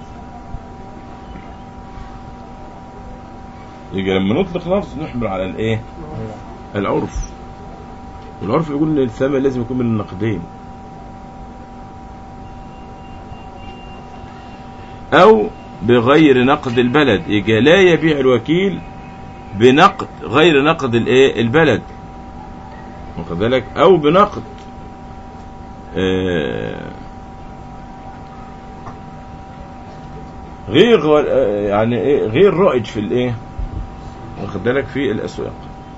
يبقى لما نطلق لفظ نحمل على الايه العرف والعرف يقول ان الثمن لازم يكون من النقدين او بغير نقد البلد يبقى لا يبيع الوكيل بنقد غير نقد الايه البلد واخد بالك او بنقد آه غير غ- آه، يعني ايه غير رائج في الايه واخد بالك في الاسواق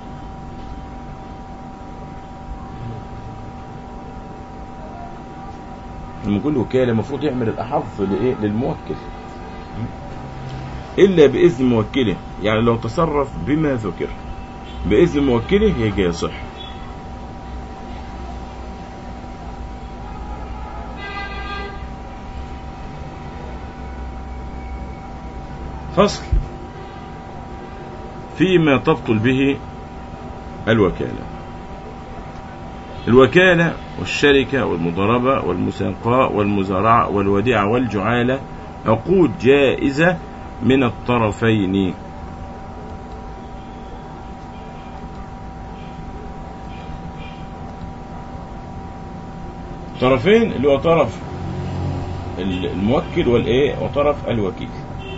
لما كل وكاله المفروض يعمل الاحظ لايه للموكل الا باذن موكله يعني لو تصرف بما ذكر باذن موكله يجي يصح فصل فيما تبطل به الوكالة الوكالة والشركة والمضاربة والمساقاة والمزارعة والوديعة والجعالة عقود جائزة من الطرفين طرفين اللي هو طرف الموكل والايه وطرف الوكيل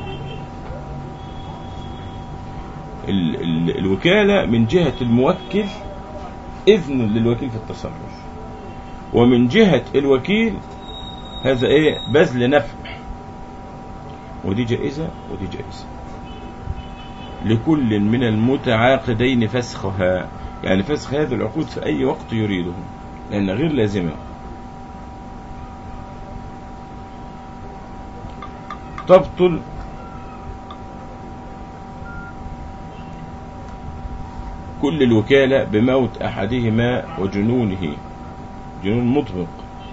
ال ال الوكالة من جهة الموكل إذن للوكيل في التصرف ومن جهة الوكيل هذا إيه بذل نفع ودي جائزة ودي جائزة لكل من المتعاقدين فسخها يعني فسخ هذه العقود في أي وقت يريده لأن غير لازمة تبطل كل الوكالة بموت أحدهما وجنونه جنون مطبق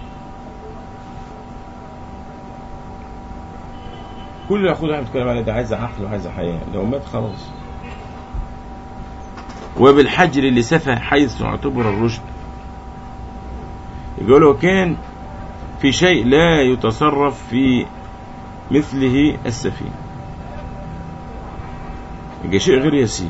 كل العقود اللي احنا بنتكلم عليها ده عايزة عقل وعايزة حياة لو مات خلاص وبالحجر اللي سفه حيث اعتبر الرشد يقول لو كان في شيء لا يتصرف في مثله السفينة يبقى شيء غير يسير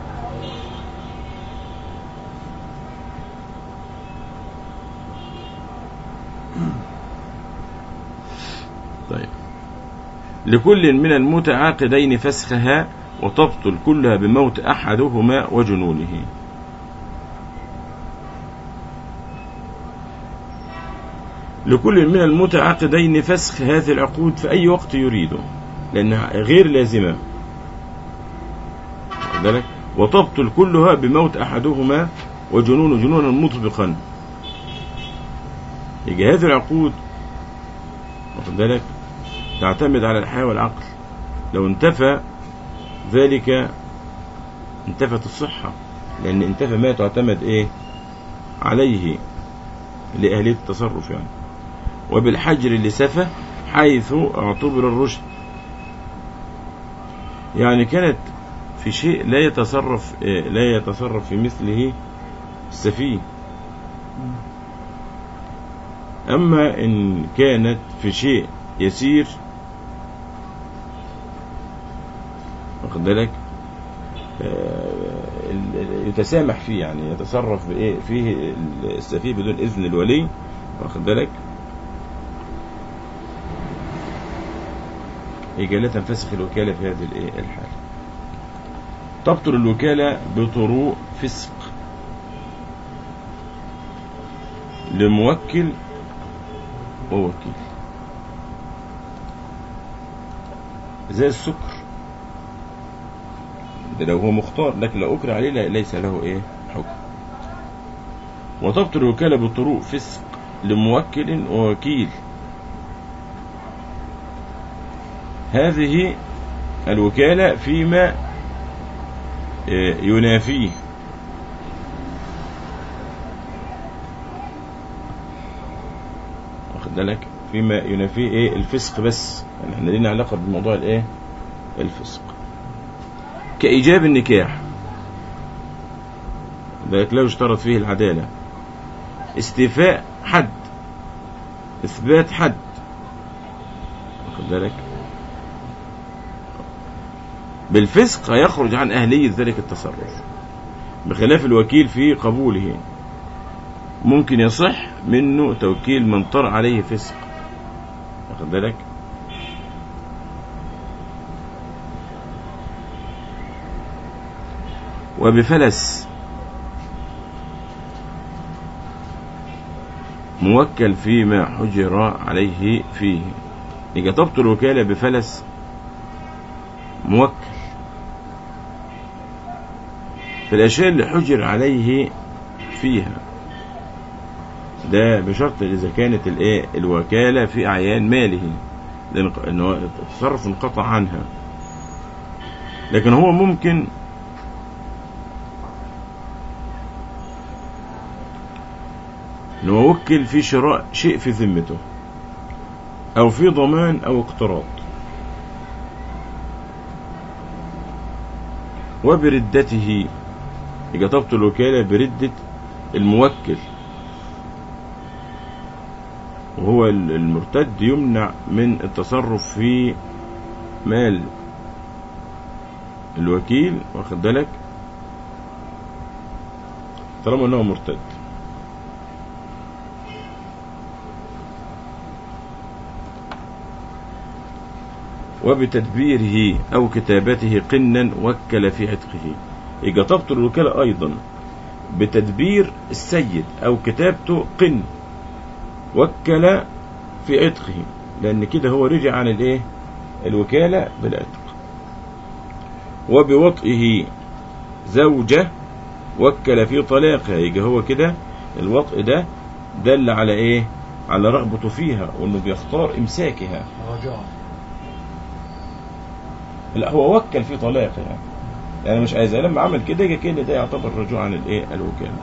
طيب لكل من المتعاقدين فسخها وتبطل كلها بموت أحدهما وجنونه لكل من المتعاقدين فسخ هذه العقود في أي وقت يريده لأنها غير لازمة واخد بالك؟ وتبطل كلها بموت أحدهما وجنون جنونا مطبقا يجي هذه العقود واخد بالك تعتمد على الحياة والعقل لو انتفى ذلك انتفت الصحة لأن انتفى ما تعتمد إيه عليه لأهلية التصرف يعني وبالحجر لسفة حيث اعتبر الرشد يعني كانت في شيء لا يتصرف إيه لا يتصرف في مثله السفيه أما إن كانت في شيء يسير واخد بالك آه، ال- ال- يتسامح فيه يعني يتصرف بإيه فيه السفيه بدون إذن الولي واخد بالك يجي لا تنفسخ الوكالة في هذه الإيه الحالة تبطل الوكالة بطروء فسق لموكل ووكيل زي السكر ده لو هو مختار لكن لو أكره عليه لا- ليس له إيه حكم وتبطل الوكالة بطروق فسق لموكل ووكيل هذه الوكالة فيما آه، ينافيه واخد بالك فيما ينافيه ايه الفسق بس يعني احنا لنا علاقه بموضوع الايه الفسق كايجاب النكاح بالك لا يشترط فيه العداله استيفاء حد اثبات حد واخد بالك بالفسق يخرج عن اهليه ذلك التصرف بخلاف الوكيل في قبوله ممكن يصح منه توكيل من طر عليه فسق واخد بالك وبفلس موكل فيما حجر عليه فيه يبقى تبطل الوكالة بفلس موكل في الأشياء اللي حجر عليه فيها ده بشرط إذا كانت الإيه الوكالة في أعيان ماله لأن إنه التصرف انقطع عنها لكن هو ممكن إنه يوكل في شراء شيء في ذمته أو في ضمان أو اقتراض وبردته يبقى تبطل الوكالة بردة الموكل وهو المرتد يمنع من التصرف في مال الوكيل واخد بالك طالما انه مرتد وبتدبيره او كتابته قنا وكل في عتقه يبقى تبطل الوكالة ايضا بتدبير السيد او كتابته قن وكل في عتقه لان كده هو رجع عن الايه الوكالة بالعتق وبوطئه زوجة وكل في طلاقها يجي هو كده الوطء ده دل على ايه على رغبته فيها وانه بيختار امساكها رجاء لا هو وكل في طلاقها يعني يعني مش عايزها لما عمل كده يجي كده ده يعتبر رجوع عن الايه الوكاله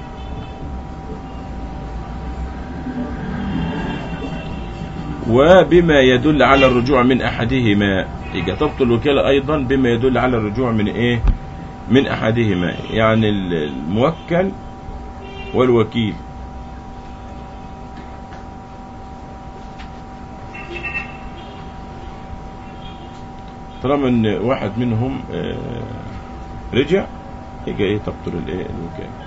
وبما يدل على الرجوع من احدهما يبقى تبطل الوكاله ايضا بما يدل على الرجوع من ايه من احدهما يعني الموكل والوكيل طالما ان واحد منهم آه، رجع يبقى ايه تبطل الايه الوكاله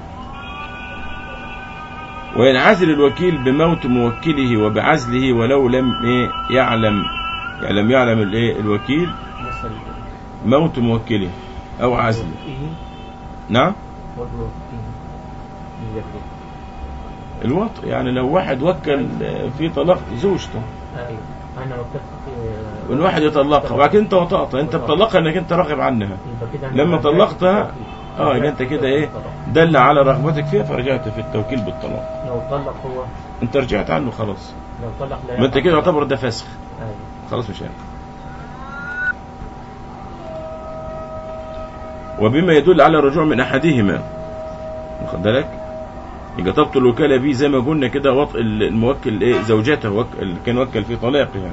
وينعزل الوكيل بموت موكله وبعزله ولو لم ايه يعلم يعني لم يعلم الايه الوكيل مثل موت موكله او عزله إيه نعم وضوء إيه يجري الوطء يعني لو واحد وكل آه، في طلاق زوجته أيوة أنا وكلت في والواحد يطلقها وبعد كده انت وطأتها انت بتطلقها انك انت راغب عنها يبقى كده أنا لما رجعت طلقتها بالتوكيل. اه يبقى رجعت انت كده ايه بالطلاق. دل على رغبتك فيها فرجعت في التوكيل بالطلاق لو طلق هو انت رجعت عنه خلاص لو طلق لا ما انت يقع. كده يعتبر ده فسخ أيوة خلاص مش هينفع وبما يدل على الرجوع من احدهما واخد بالك يبقى تبطل الوكاله به زي ما قلنا كده وطء الموكل ايه زوجته وك... اللي كان وكل في طلاقها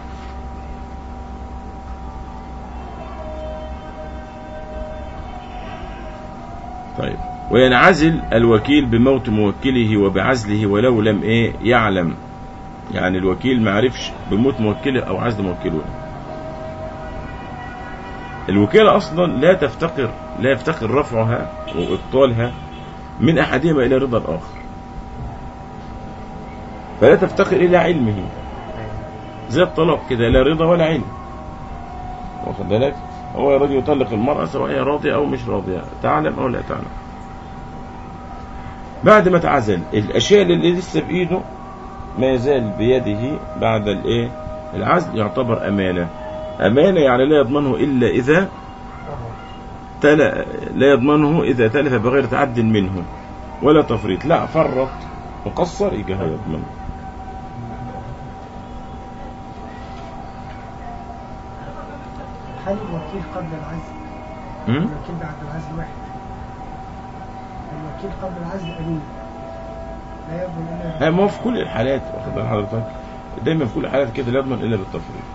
طيب وينعزل الوكيل بموت موكله وبعزله ولو لم ايه يعلم يعني الوكيل ما عرفش بموت موكله او عزل موكله الوكالة اصلا لا تفتقر لا يفتقر رفعها وابطالها من احدهما الى رضا الاخر فلا تفتقر الى علمه زي الطلاق كده لا رضا ولا علم واخد بالك هو يريد يطلق المرأة سواء هي راضية أو مش راضية تعلم أو لا تعلم بعد ما تعزل الأشياء اللي لسه بإيده ما يزال بيده بعد الإيه العزل يعتبر أمانة أمانة يعني لا يضمنه إلا إذا تل... لا يضمنه إذا تلف بغير تعد منه ولا تفريط لا فرط وقصر يجي يضمنه هل الوكيل قبل العزل م? الوكيل بعد العزل واحد الوكيل قبل العزل أمين لا يضمن إلا ها ما هو في كل الحالات واخد بال حضرتك دايما في كل الحالات كده لا يضمن الا بالتفريط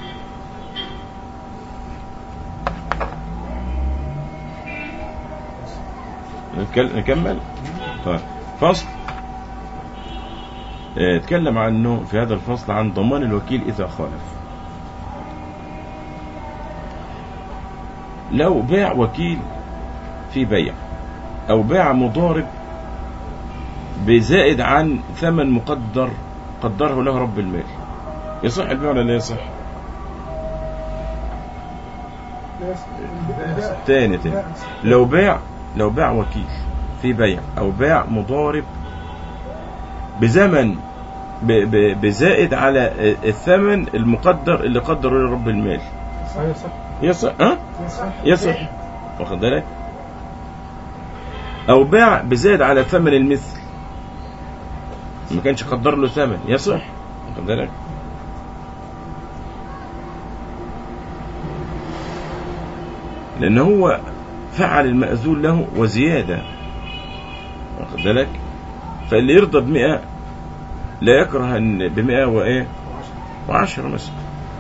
نكل- نكمل طيب فصل آه، اتكلم عنه في هذا الفصل عن ضمان الوكيل اذا خالف لو باع وكيل في بيع او باع مضارب بزائد عن ثمن مقدر قدره له رب المال يصح البيع ولا لا يصح تاني تاني لو باع لو باع وكيل في بيع او باع مضارب بزمن ب- ب- بزائد على الثمن المقدر اللي قدره له رب المال أيوة صح يصح ها يصح يصح واخد بالك او باع بزائد على ثمن المثل ما كانش قدر له ثمن يصح واخد بالك لان هو فعل المأذون له وزيادة واخد بالك فاللي يرضى بمئة لا يكره ان بمئة وايه وعشرة مثلا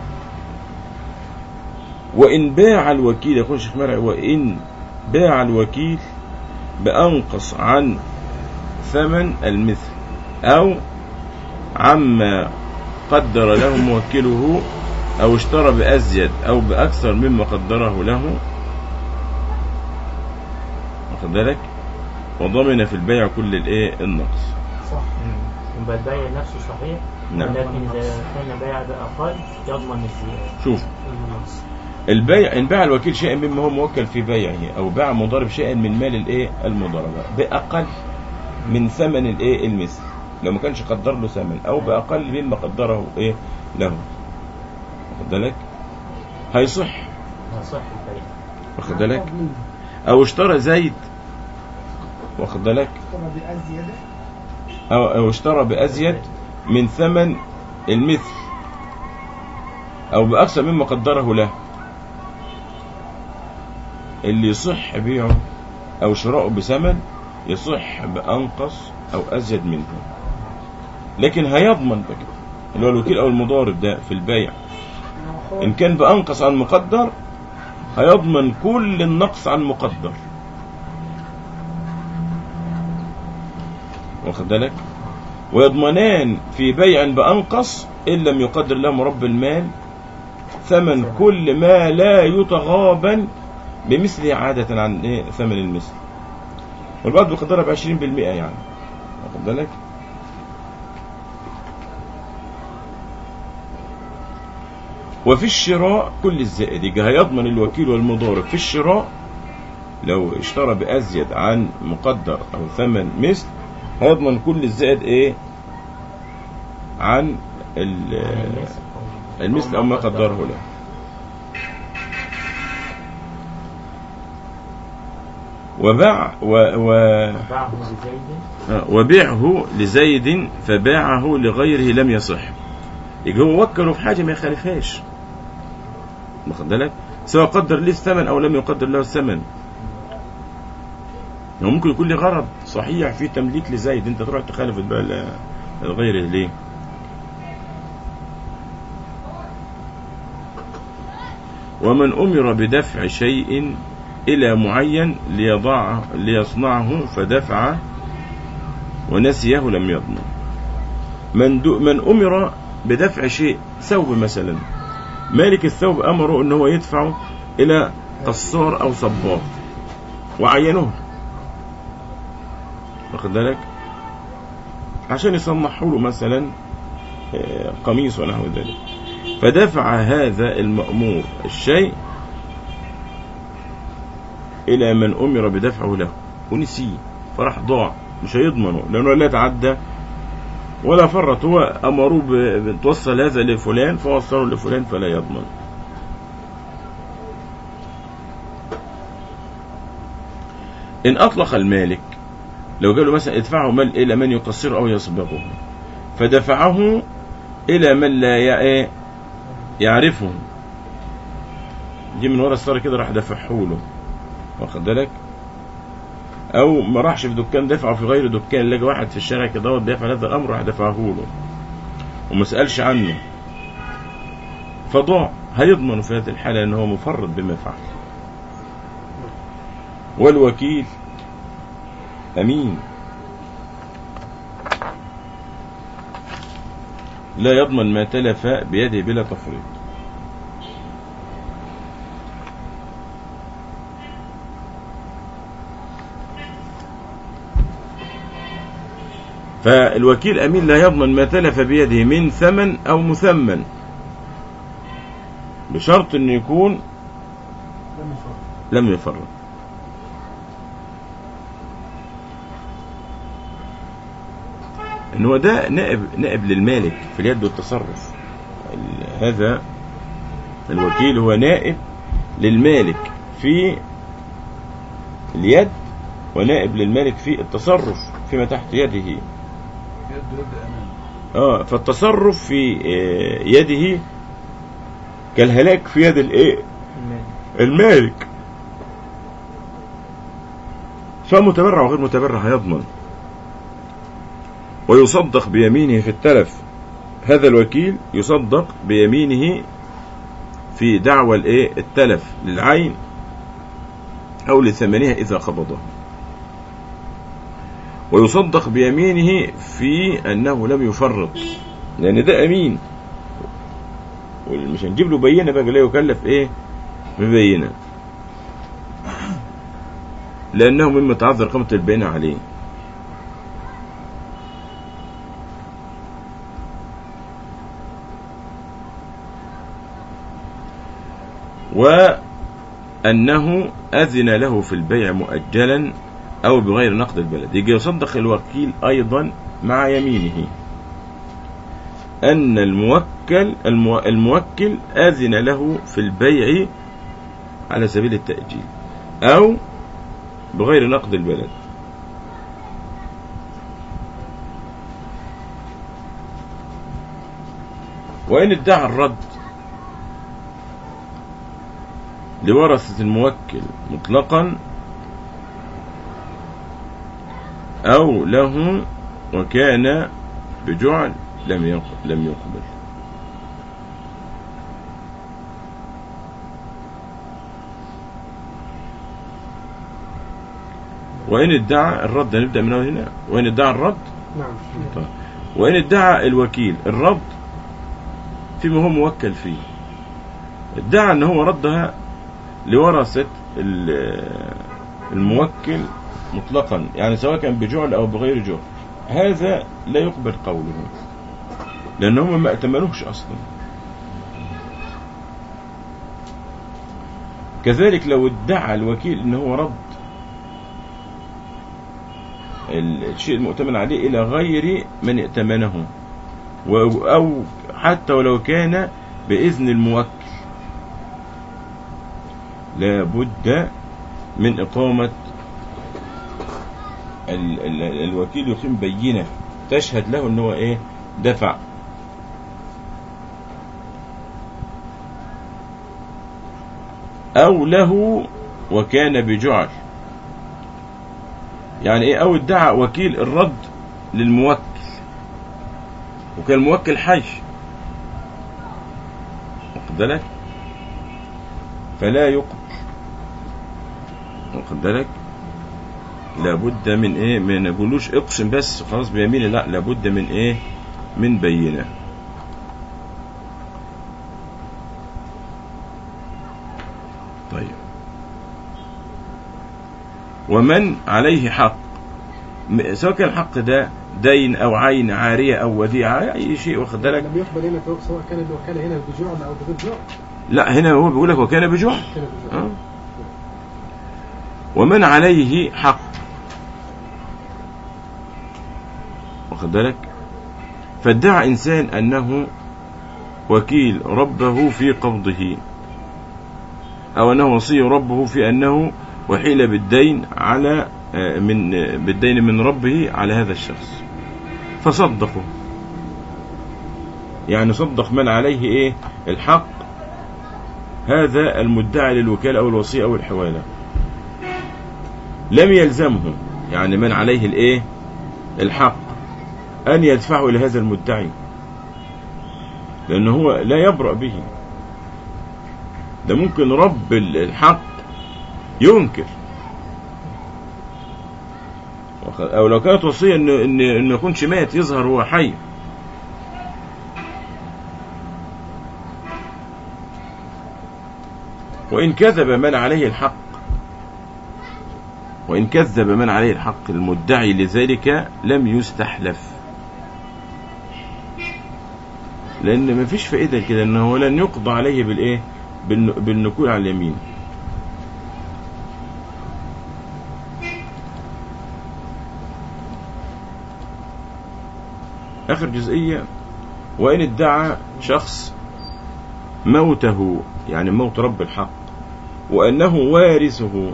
وإن باع الوكيل يقول الشيخ مرعي وإن باع الوكيل بأنقص عن ثمن المثل أو عما قدر له موكله أو اشترى بأزيد أو بأكثر مما قدره له واخد بالك وضمن في البيع كل الايه النقص صح يبقى البيع نفسه صحيح نعم. ولكن إذا كان بيع بأقل يضمن الزيادة شوف البيع ان باع الوكيل شيئا مما هو موكل في بيعه او باع مضارب شيئا من مال الايه المضاربه باقل من ثمن الايه المثل لو ما كانش قدر له ثمن او باقل مما قدره ايه له واخد بالك هيصح يصح البيع واخد بالك او اشترى زيد واخد بالك اشترى بأزيد أو, أو اشترى بأزيد من ثمن المثل أو بأكثر مما قدره له اللي يصح بيعه أو شراؤه بثمن يصح بأنقص أو أزيد منه لكن هيضمن بقى اللي هو الوكيل أو المضارب ده في البيع إن كان بأنقص عن مقدر هيضمن كل النقص عن مقدر واخد بالك ويضمنان في بيع بأنقص إن لم يقدر لهم رب المال ثمن كل ما لا يتغابن بمثله عادة عن إيه ثمن المثل والبعض بيقدرها بعشرين بالمئة يعني واخد بالك وفي الشراء كل الزائد يبقى هيضمن الوكيل والمضارب في الشراء لو اشترى بأزيد عن مقدر أو ثمن مثل هيضمن كل الزائد ايه عن ال- المثل او ما قدره له وباع و و باعه بزيد آه، وبيعه لزيد فباعه لغيره لم يصح يبقى هو وكله في حاجه ما يخالفهاش واخد بالك سواء قدر له الثمن او لم يقدر له الثمن هو ممكن يكون لي غرض صحيح في تمليك لزيد انت تروح تخالف بقى ال- الغير ليه ومن أمر بدفع شيء إلى معين ليضع ليصنعه فدفع ونسيه لم يضمن من, دو من أمر بدفع شيء ثوب مثلا مالك الثوب أمره أنه هو يدفعه إلى قصار أو صباغ وعينوه واخد بالك عشان يصنعوا له مثلا آه، قميص ونحو ذلك فدفع هذا المأمور الشيء إلى من أمر بدفعه له ونسيه فراح ضاع مش هيضمنه لأنه لا يتعدى ولا فرط هو أمروه ب- بتوصل هذا لفلان فوصله لفلان فلا يضمن إن أطلق المالك لو قال له مثلا ادفعه مال إلى من يقصره أو يسبقه فدفعه إلى من لا يع- يعرفه جه من ورا السر كده راح دفعه له واخد بالك او ما راحش في دكان دفعه في غير دكان لقى واحد في الشارع كده دوت بيفعل هذا الامر راح دفعه له وما سالش عنه فضاع هيضمن في هذه الحاله ان هو مفرط بما فعل والوكيل امين لا يضمن ما تلف بيده بلا تفريط فالوكيل أمين لا يضمن ما تلف بيده من ثمن أو مثمن بشرط أن يكون لم يفرق لم يفرط ان هو ده نائب نائب للمالك في اليد والتصرف ال- هذا الوكيل هو نائب للمالك في اليد ونائب للمالك في التصرف فيما تحت يده يد يد امان اه فالتصرف في آه، يده كالهلاك في يد الايه المال المالك سواء متبرع وغير متبرع هيضمن ويصدق بيمينه في التلف هذا الوكيل يصدق بيمينه في دعوى الايه التلف للعين او لثمنها اذا قبضه ويصدق بيمينه في انه لم يفرط لان ده امين مش هنجيب له بينه بقى لا يكلف ايه ببينه لأنه مما تعذر قامة البينة عليه وأنه أذن له في البيع مؤجلا أو بغير نقد البلد يجي يصدق الوكيل أيضا مع يمينه أن الموكل المو- الموكل أذن له في البيع على سبيل التأجيل أو بغير نقد البلد وإن ادعى الرد لورثة الموكل مطلقا أو له وكان بجعل لم يق- لم يقبل وإن ادعى الرد نبدأ من أول هنا وإن ادعى الرد نعم طيب. وإن ادعى الوكيل الرد فيما هو موكل فيه ادعى أن هو ردها لورثة ال- الموكل مطلقا يعني سواء كان بجعل أو بغير جعل هذا لا يقبل قوله لأن هم ما ائتمنوش أصلا كذلك لو ادعى الوكيل أنه هو رد الشيء المؤتمن عليه إلى غير من ائتمنه و- أو حتى ولو كان بإذن الموكل لا بد من إقامة ال ال الوكيل يقيم بينة تشهد له أنه إيه دفع أو له وكان بجعل يعني ايه او ادعى وكيل الرد للموكل وكان الموكل حي واخد بالك فلا يقبل واخد بالك لابد من ايه ما نقولوش اقسم بس خلاص بيمينه لا لابد من ايه من بينه طيب ومن عليه حق م- سواء كان الحق ده دين او عين عاريه او وديعه اي شيء واخد بالك لم يقبل هنا فوق سواء كان الوكالة هنا بجوع أو بدون جوع لا هنا هو بيقول لك وكان بجوع كان بجوع آه. ومن عليه حق واخد بالك فادعى إنسان أنه وكيل ربه في قبضه أو أنه وصي ربه في أنه وحيل بالدين على آه، من آه، بالدين من ربه على هذا الشخص فصدقه يعني صدق من عليه إيه الحق هذا المدعي للوكالة أو الوصية أو الحوالة لم يلزمه يعني من عليه الإيه الحق أن يدفعه إلى هذا المدعي لأنه هو لا يبرأ به ده ممكن رب ال- الحق ينكر واخد- أو لو كانت وصية إنه إن إنه يكونش مات يظهر هو حي وإن كذب من عليه الحق وإن كذب من عليه الحق المدعي لذلك لم يستحلف لأن مفيش فائدة كده أنه لن يقضى عليه بالإيه بالن- بالنكول على اليمين آخر جزئية وإن ادعى شخص موته يعني موت رب الحق وأنه وارثه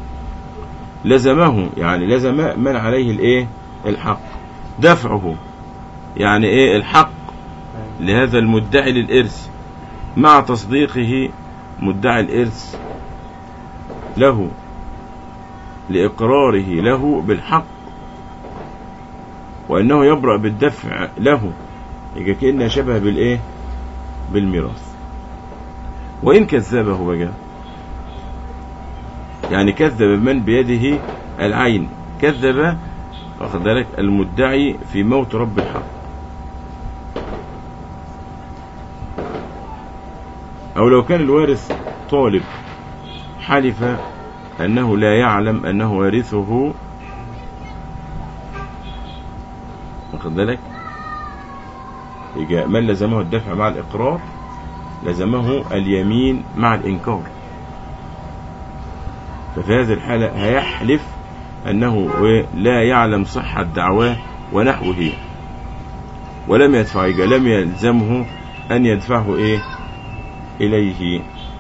لزمه يعني لزم من عليه الايه الحق دفعه يعني ايه الحق لهذا المدعي للإرث مع تصديقه مدعي الإرث له لإقراره له بالحق وأنه يبرأ بالدفع له يبقى كأنها شبه بالإيه بالميراث وإن كذبه بقى يعني كذب من بيده العين كذب واخد بالك المدعي في موت رب الحق أو لو كان الوارث طالب حلف أنه لا يعلم أنه وارثه واخد بالك يبقى من لزمه الدفع مع الإقرار لزمه اليمين مع الإنكار ففي هذه الحالة هيحلف أنه لا يعلم صحة دعواه ونحوه ولم يدفع يبقى لم يلزمه أن يدفعه إيه إليه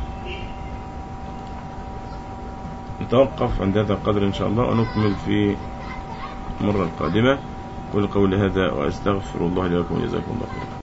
نتوقف عند هذا القدر إن شاء الله ونكمل في المرة القادمة قل قولي هذا وأستغفر الله لي ولكم وجزاكم الله خيرا